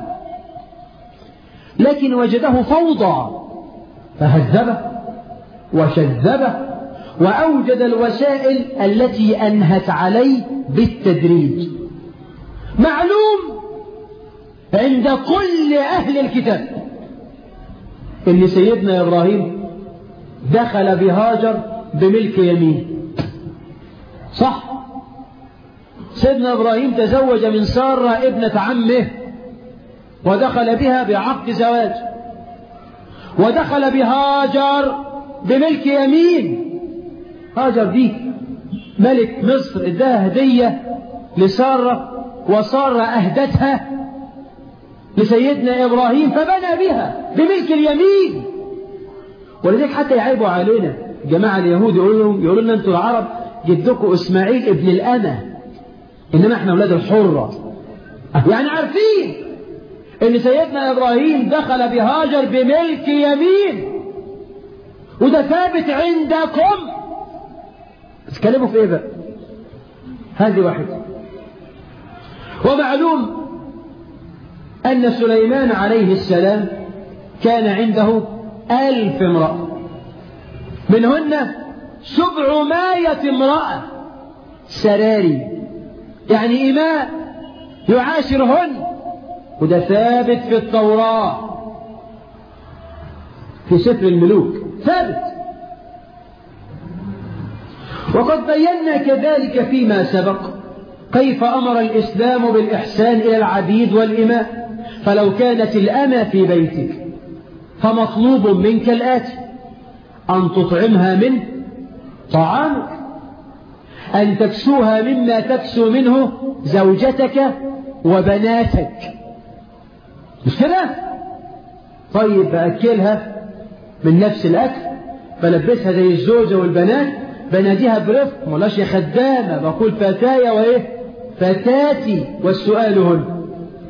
لكن وجده فوضى فهذبه وشذبه وأوجد الوسائل التي أنهت عليه بالتدريج معلوم عند كل أهل الكتاب إن سيدنا إبراهيم دخل بهاجر بملك يمين صح سيدنا إبراهيم تزوج من سارة ابنة عمه ودخل بها بعقد زواج ودخل بهاجر بملك يمين هاجر دي ملك مصر اداها هدية لسارة وسارة أهدتها لسيدنا إبراهيم فبنى بها بملك اليمين ولذلك حتى يعيبوا علينا جماعة اليهود يقولوا لهم يقولوا لنا أنتوا العرب جدكم إسماعيل ابن الأمة إنما إحنا أولاد الحرة يعني عارفين إن سيدنا إبراهيم دخل بهاجر بملك يمين وده ثابت عندكم تتكلموا في إيه بقى هذه واحدة ومعلوم أن سليمان عليه السلام كان عنده ألف امرأة منهن سبعمائة امرأة سراري يعني إماء يعاشرهن وده ثابت في التوراة في سفر الملوك ثابت وقد بينا كذلك فيما سبق كيف أمر الإسلام بالإحسان إلى العبيد والإماء فلو كانت الأمة في بيتك فمطلوب منك الآتي أن تطعمها من طعامك أن تكسوها مما تكسو منه زوجتك وبناتك مش كده طيب بأكلها من نفس الأكل بلبسها زي الزوجة والبنات بناديها برفق مولاش يا خدامة بقول فتايا وإيه فتاتي والسؤال هنا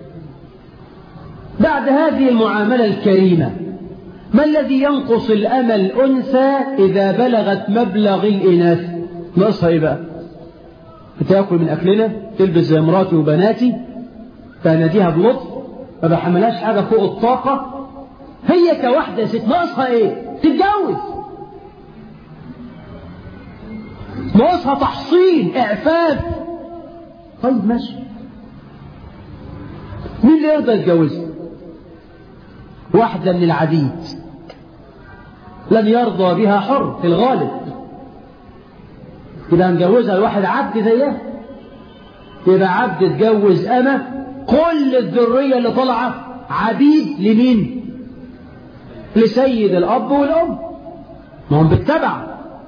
بعد هذه المعاملة الكريمة ما الذي ينقص الأمل الأنثى إذا بلغت مبلغ الإناث ناقصها إيه بقى بتاكل من أكلنا تلبس زي مراتي وبناتي فناديها بلطف ما بحملهاش حاجة فوق الطاقة هي كواحدة ست ناقصها إيه تتجوز ناقصها تحصين إعفاف طيب ماشي مين اللي يرضى يتجوزها واحدة من العبيد لن يرضى بها حر في الغالب يبقى نجوزها لواحد عبد زيها يبقى عبد اتجوز أمة كل الذرية اللي طالعة عبيد لمين لسيد الأب والأم ما هم بالتبع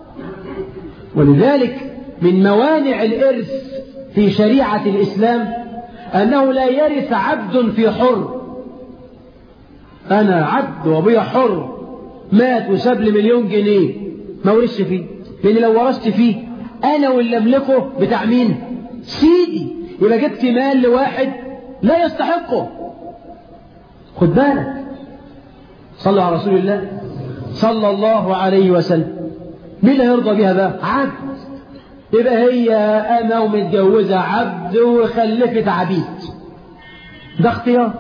ولذلك من موانع الإرث في شريعة الإسلام أنه لا يرث عبد في حر أنا عبد وأبويا حر مات وساب لي مليون جنيه ما ورثش فيه لأن لو ورثت فيه أنا واللي أملكه بتاع مين؟ سيدي يبقى جبت مال لواحد لا يستحقه خد بالك صلوا على رسول الله صلى الله عليه وسلم مين اللي هيرضى بيها بقى؟ عبد يبقى هي أنا ومتجوزة عبد وخلفت عبيد ده اختيار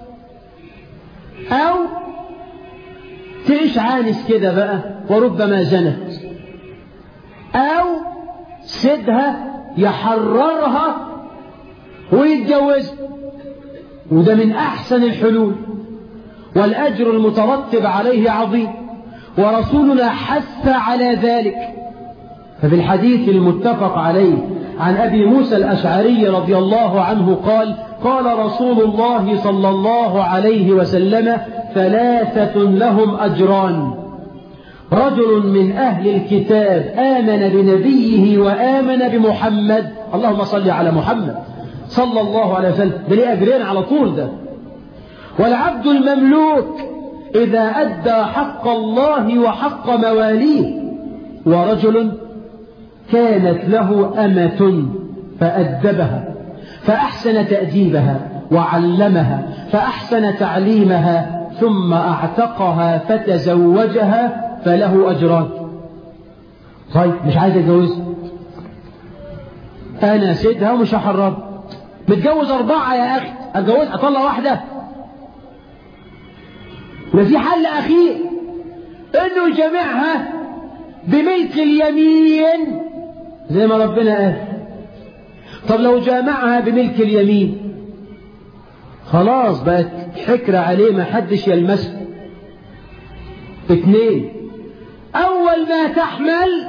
أو تعيش عانس كده بقى وربما زنت أو سيدها يحررها ويتجوز وده من أحسن الحلول والأجر المترتب عليه عظيم ورسولنا حث على ذلك ففي الحديث المتفق عليه عن أبي موسى الأشعري رضي الله عنه قال قال رسول الله صلى الله عليه وسلم ثلاثة لهم أجران رجل من أهل الكتاب آمن بنبيه وآمن بمحمد اللهم صل على محمد صلى الله عليه وسلم ده ليه أجرين على طول ده والعبد المملوك إذا أدى حق الله وحق مواليه ورجل كانت له أمة فأدبها فأحسن تأديبها وعلمها فأحسن تعليمها ثم أعتقها فتزوجها فله أجران طيب مش عايز أتجوزها أنا سيدها ومش هحررها متجوز أربعة يا أخي أتجوز أطلع واحدة وفي حل أخير إنه جمعها بملك اليمين زي ما ربنا قال طب لو جامعها بملك اليمين خلاص بقت حكرة عليه ما حدش يلمسه اثنين أول ما تحمل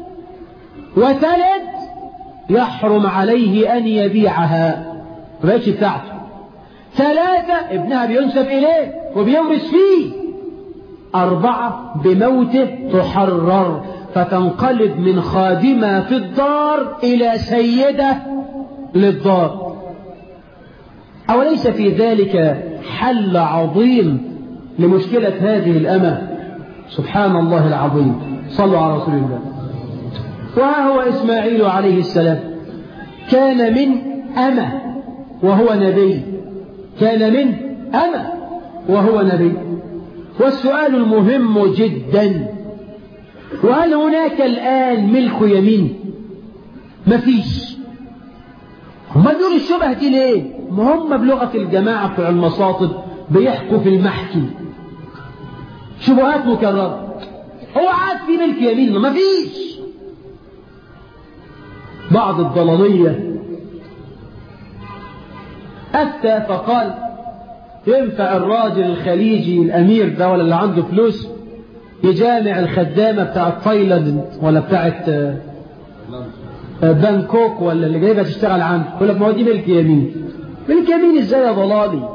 وتلد يحرم عليه أن يبيعها ما بقتش بتاعته ثلاثة ابنها بينسب إليه وبيورث فيه أربعة بموته تحرر فتنقلب من خادمة في الدار إلى سيدة للدار أوليس في ذلك حل عظيم لمشكلة هذه الأمة سبحان الله العظيم صلوا على رسول الله وها هو إسماعيل عليه السلام كان من أمة وهو نبي كان من أمة وهو نبي والسؤال المهم جدا وهل هناك الآن ملك يمين مفيش هم دول الشبهة دي ليه ما هم بلغة الجماعة بتوع المصاطب بيحكوا في المحكي شبهات مكررة هو عاد في ملك يمين ما فيش بعض الضلالية أفتى فقال ينفع الراجل الخليجي الأمير ده ولا اللي عنده فلوس يجامع الخدامة بتاعت تايلاند ولا بتاعت بانكوك ولا اللي جايبها تشتغل عنده يقول لك ما هو دي ملك يمين ملك يمين ازاي يا ضلالي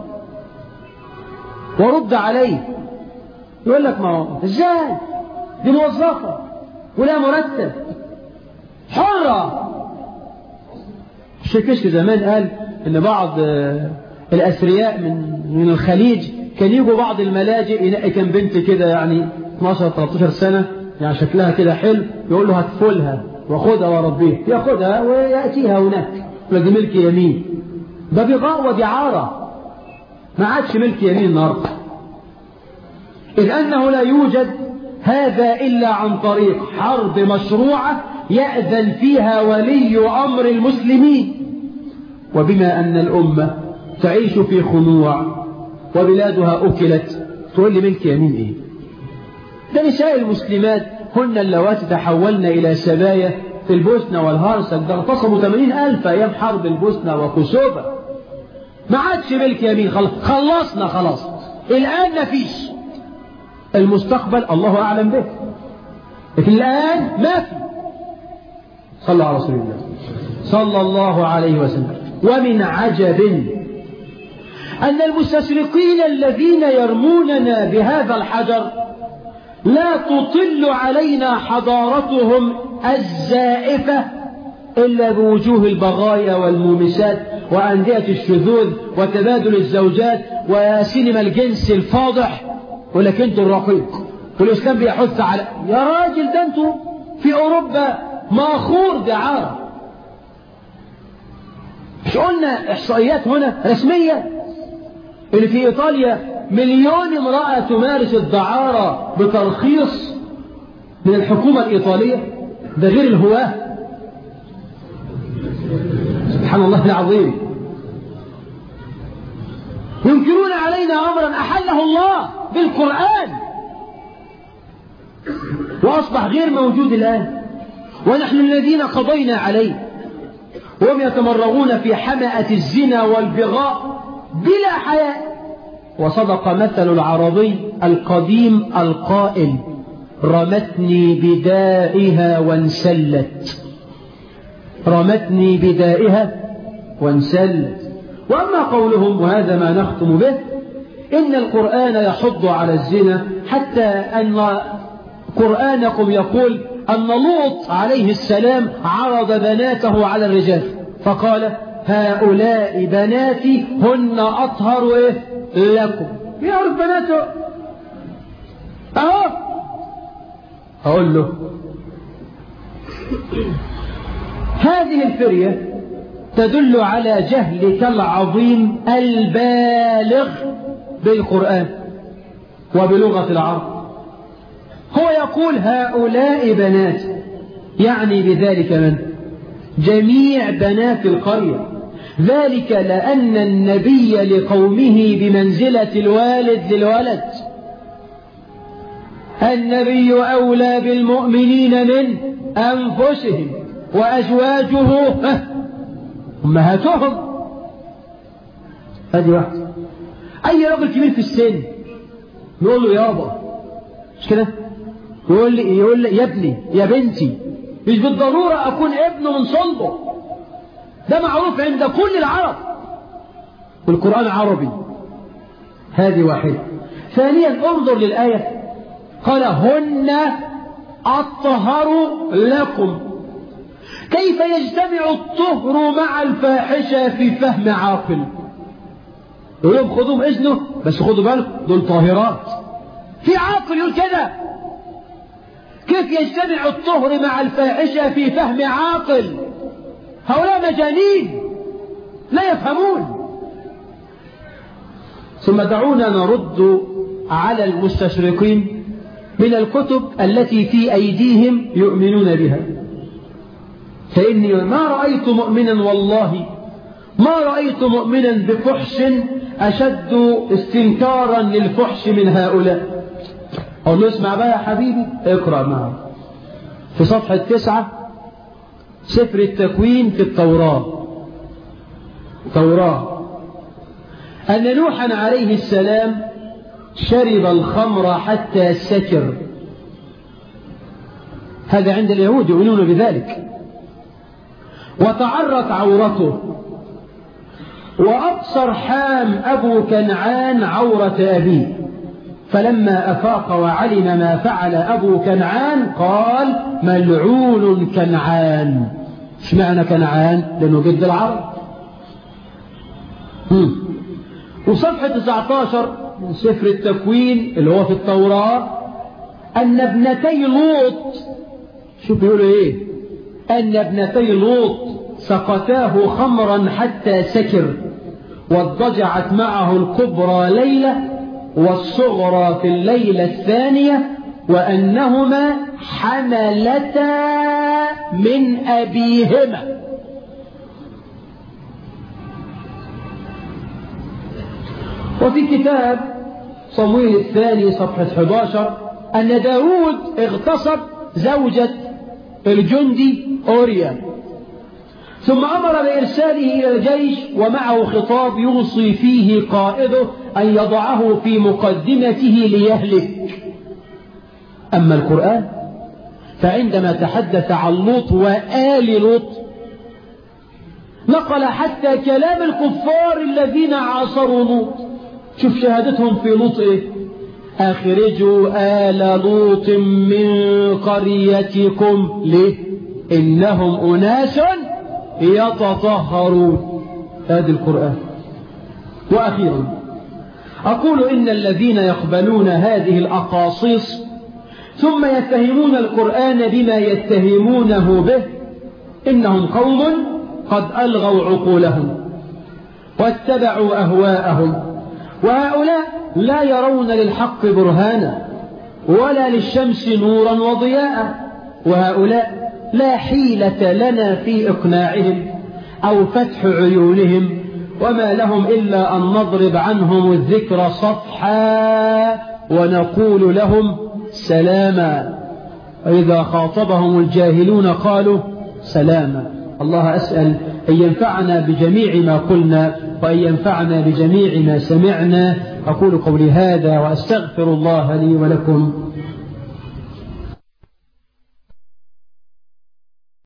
ورد عليه يقول لك ما هو ازاي دي موظفة ولا مرتب حرة الشيكشك زمان قال ان بعض الاثرياء من من الخليج كان يجوا بعض الملاجئ ينقي كان بنت كده يعني 12 13 سنه يعني شكلها كده حلو يقول له هتفلها واخدها وربيها ياخدها وياتيها هناك دي ملك يمين ده بغاء ودعاره ما عادش ملك يمين النهارده إذ أنه لا يوجد هذا إلا عن طريق حرب مشروعة يأذن فيها ولي أمر المسلمين وبما أن الأمة تعيش في خنوع وبلادها أكلت تقول لي ملك يمين إيه ده نساء المسلمات هن اللواتي تحولن إلى سبايا في البوسنة والهرسك ده اغتصبوا 80 ألف أيام حرب البوسنة وكوسوفا ما عادش ملك يمين خلاص خلصنا خلاص الآن مفيش المستقبل الله أعلم به لكن الآن ما في صلى على رسول الله صلى الله عليه وسلم ومن عجب أن المستشرقين الذين يرموننا بهذا الحجر لا تطل علينا حضارتهم الزائفة إلا بوجوه البغايا والمومسات وأندية الشذوذ وتبادل الزوجات وسينما الجنس الفاضح ولكن انتوا الرقيق والإسلام بيحث على يا راجل ده انتوا في أوروبا ماخور دعارة مش قلنا إحصائيات هنا رسمية اللي في إيطاليا مليون امرأة تمارس الدعارة بترخيص من الحكومة الإيطالية ده غير الهواة سبحان الله العظيم ينكرون علينا أمرا أحله الله بالقرآن وأصبح غير موجود الآن ونحن الذين قضينا عليه وهم يتمرغون في حمأة الزنا والبغاء بلا حياء وصدق مثل العربي القديم القائل رمتني بدائها وانسلت رمتني بدائها وانسلت وأما قولهم وهذا ما نختم به إن القرآن يحض على الزنا حتى أن قرآنكم يقول أن لوط عليه السلام عرض بناته على الرجال فقال هؤلاء بناتي هن أطهر إيه لكم يعرف بناته أهو أقول له هذه الفرية تدل على جهلك العظيم البالغ بالقرآن وبلغة العرب هو يقول هؤلاء بنات يعني بذلك من جميع بنات القرية ذلك لأن النبي لقومه بمنزلة الوالد للولد النبي أولى بالمؤمنين من أنفسهم وأزواجه أمهاتهم هذه واحدة أي راجل كبير في السن يقول له يابا مش كده يقول لي يقول لي يا ابني يا بنتي مش بالضرورة أكون ابنه من صلبه ده معروف عند كل العرب والقرآن عربي هذه واحدة ثانيا انظر للآية قال هن أطهر لكم كيف يجتمع الطهر مع الفاحشة في فهم عاقل يقولون خذوا بإذنه بس خذوا بالكم دول طاهرات في عاقل يقول كده كيف يجتمع الطهر مع الفاحشة في فهم عاقل هؤلاء مجانين لا يفهمون ثم دعونا نرد على المستشرقين من الكتب التي في أيديهم يؤمنون بها فإني ما رأيت مؤمنا والله ما رأيت مؤمنا بفحش أشد استنكارا للفحش من هؤلاء أقول له اسمع بقى يا حبيبي اقرأ معه في صفحة تسعة سفر التكوين في التوراة توراة أن نوحا عليه السلام شرب الخمر حتى سكر هذا عند اليهود يؤمنون بذلك وتعرت عورته وأبصر حام أبو كنعان عورة أبيه فلما أفاق وعلم ما فعل أبو كنعان قال ملعون كنعان ايش معنى كنعان لأنه جد العرب وصفحة 19 من سفر التكوين اللي هو في التوراة أن ابنتي لوط شوف بيقولوا إيه أن ابنتي لوط سقتاه خمرا حتى سكر واضطجعت معه الكبرى ليلة والصغرى في الليلة الثانية وأنهما حملتا من أبيهما وفي كتاب صمويل الثاني صفحة 11 أن داود اغتصب زوجة الجندي أوريا ثم أمر بإرساله إلى الجيش ومعه خطاب يوصي فيه قائده أن يضعه في مقدمته ليهلك أما القرآن فعندما تحدث عن لوط وآل لوط نقل حتى كلام الكفار الذين عاصروا لوط شوف شهادتهم في لوط ايه اخرجوا آل لوط من قريتكم ليه انهم اناس يتطهرون هذا القرآن واخيرا اقول ان الذين يقبلون هذه الاقاصيص ثم يتهمون القرآن بما يتهمونه به انهم قوم قد الغوا عقولهم واتبعوا اهواءهم وهؤلاء لا يرون للحق برهانا ولا للشمس نورا وضياء وهؤلاء لا حيلة لنا في إقناعهم أو فتح عيونهم وما لهم إلا أن نضرب عنهم الذكر صفحا ونقول لهم سلاما وإذا خاطبهم الجاهلون قالوا سلاما الله أسأل أن ينفعنا بجميع ما قلنا وأن ينفعنا بجميع ما سمعنا أقول قولي هذا وأستغفر الله لي ولكم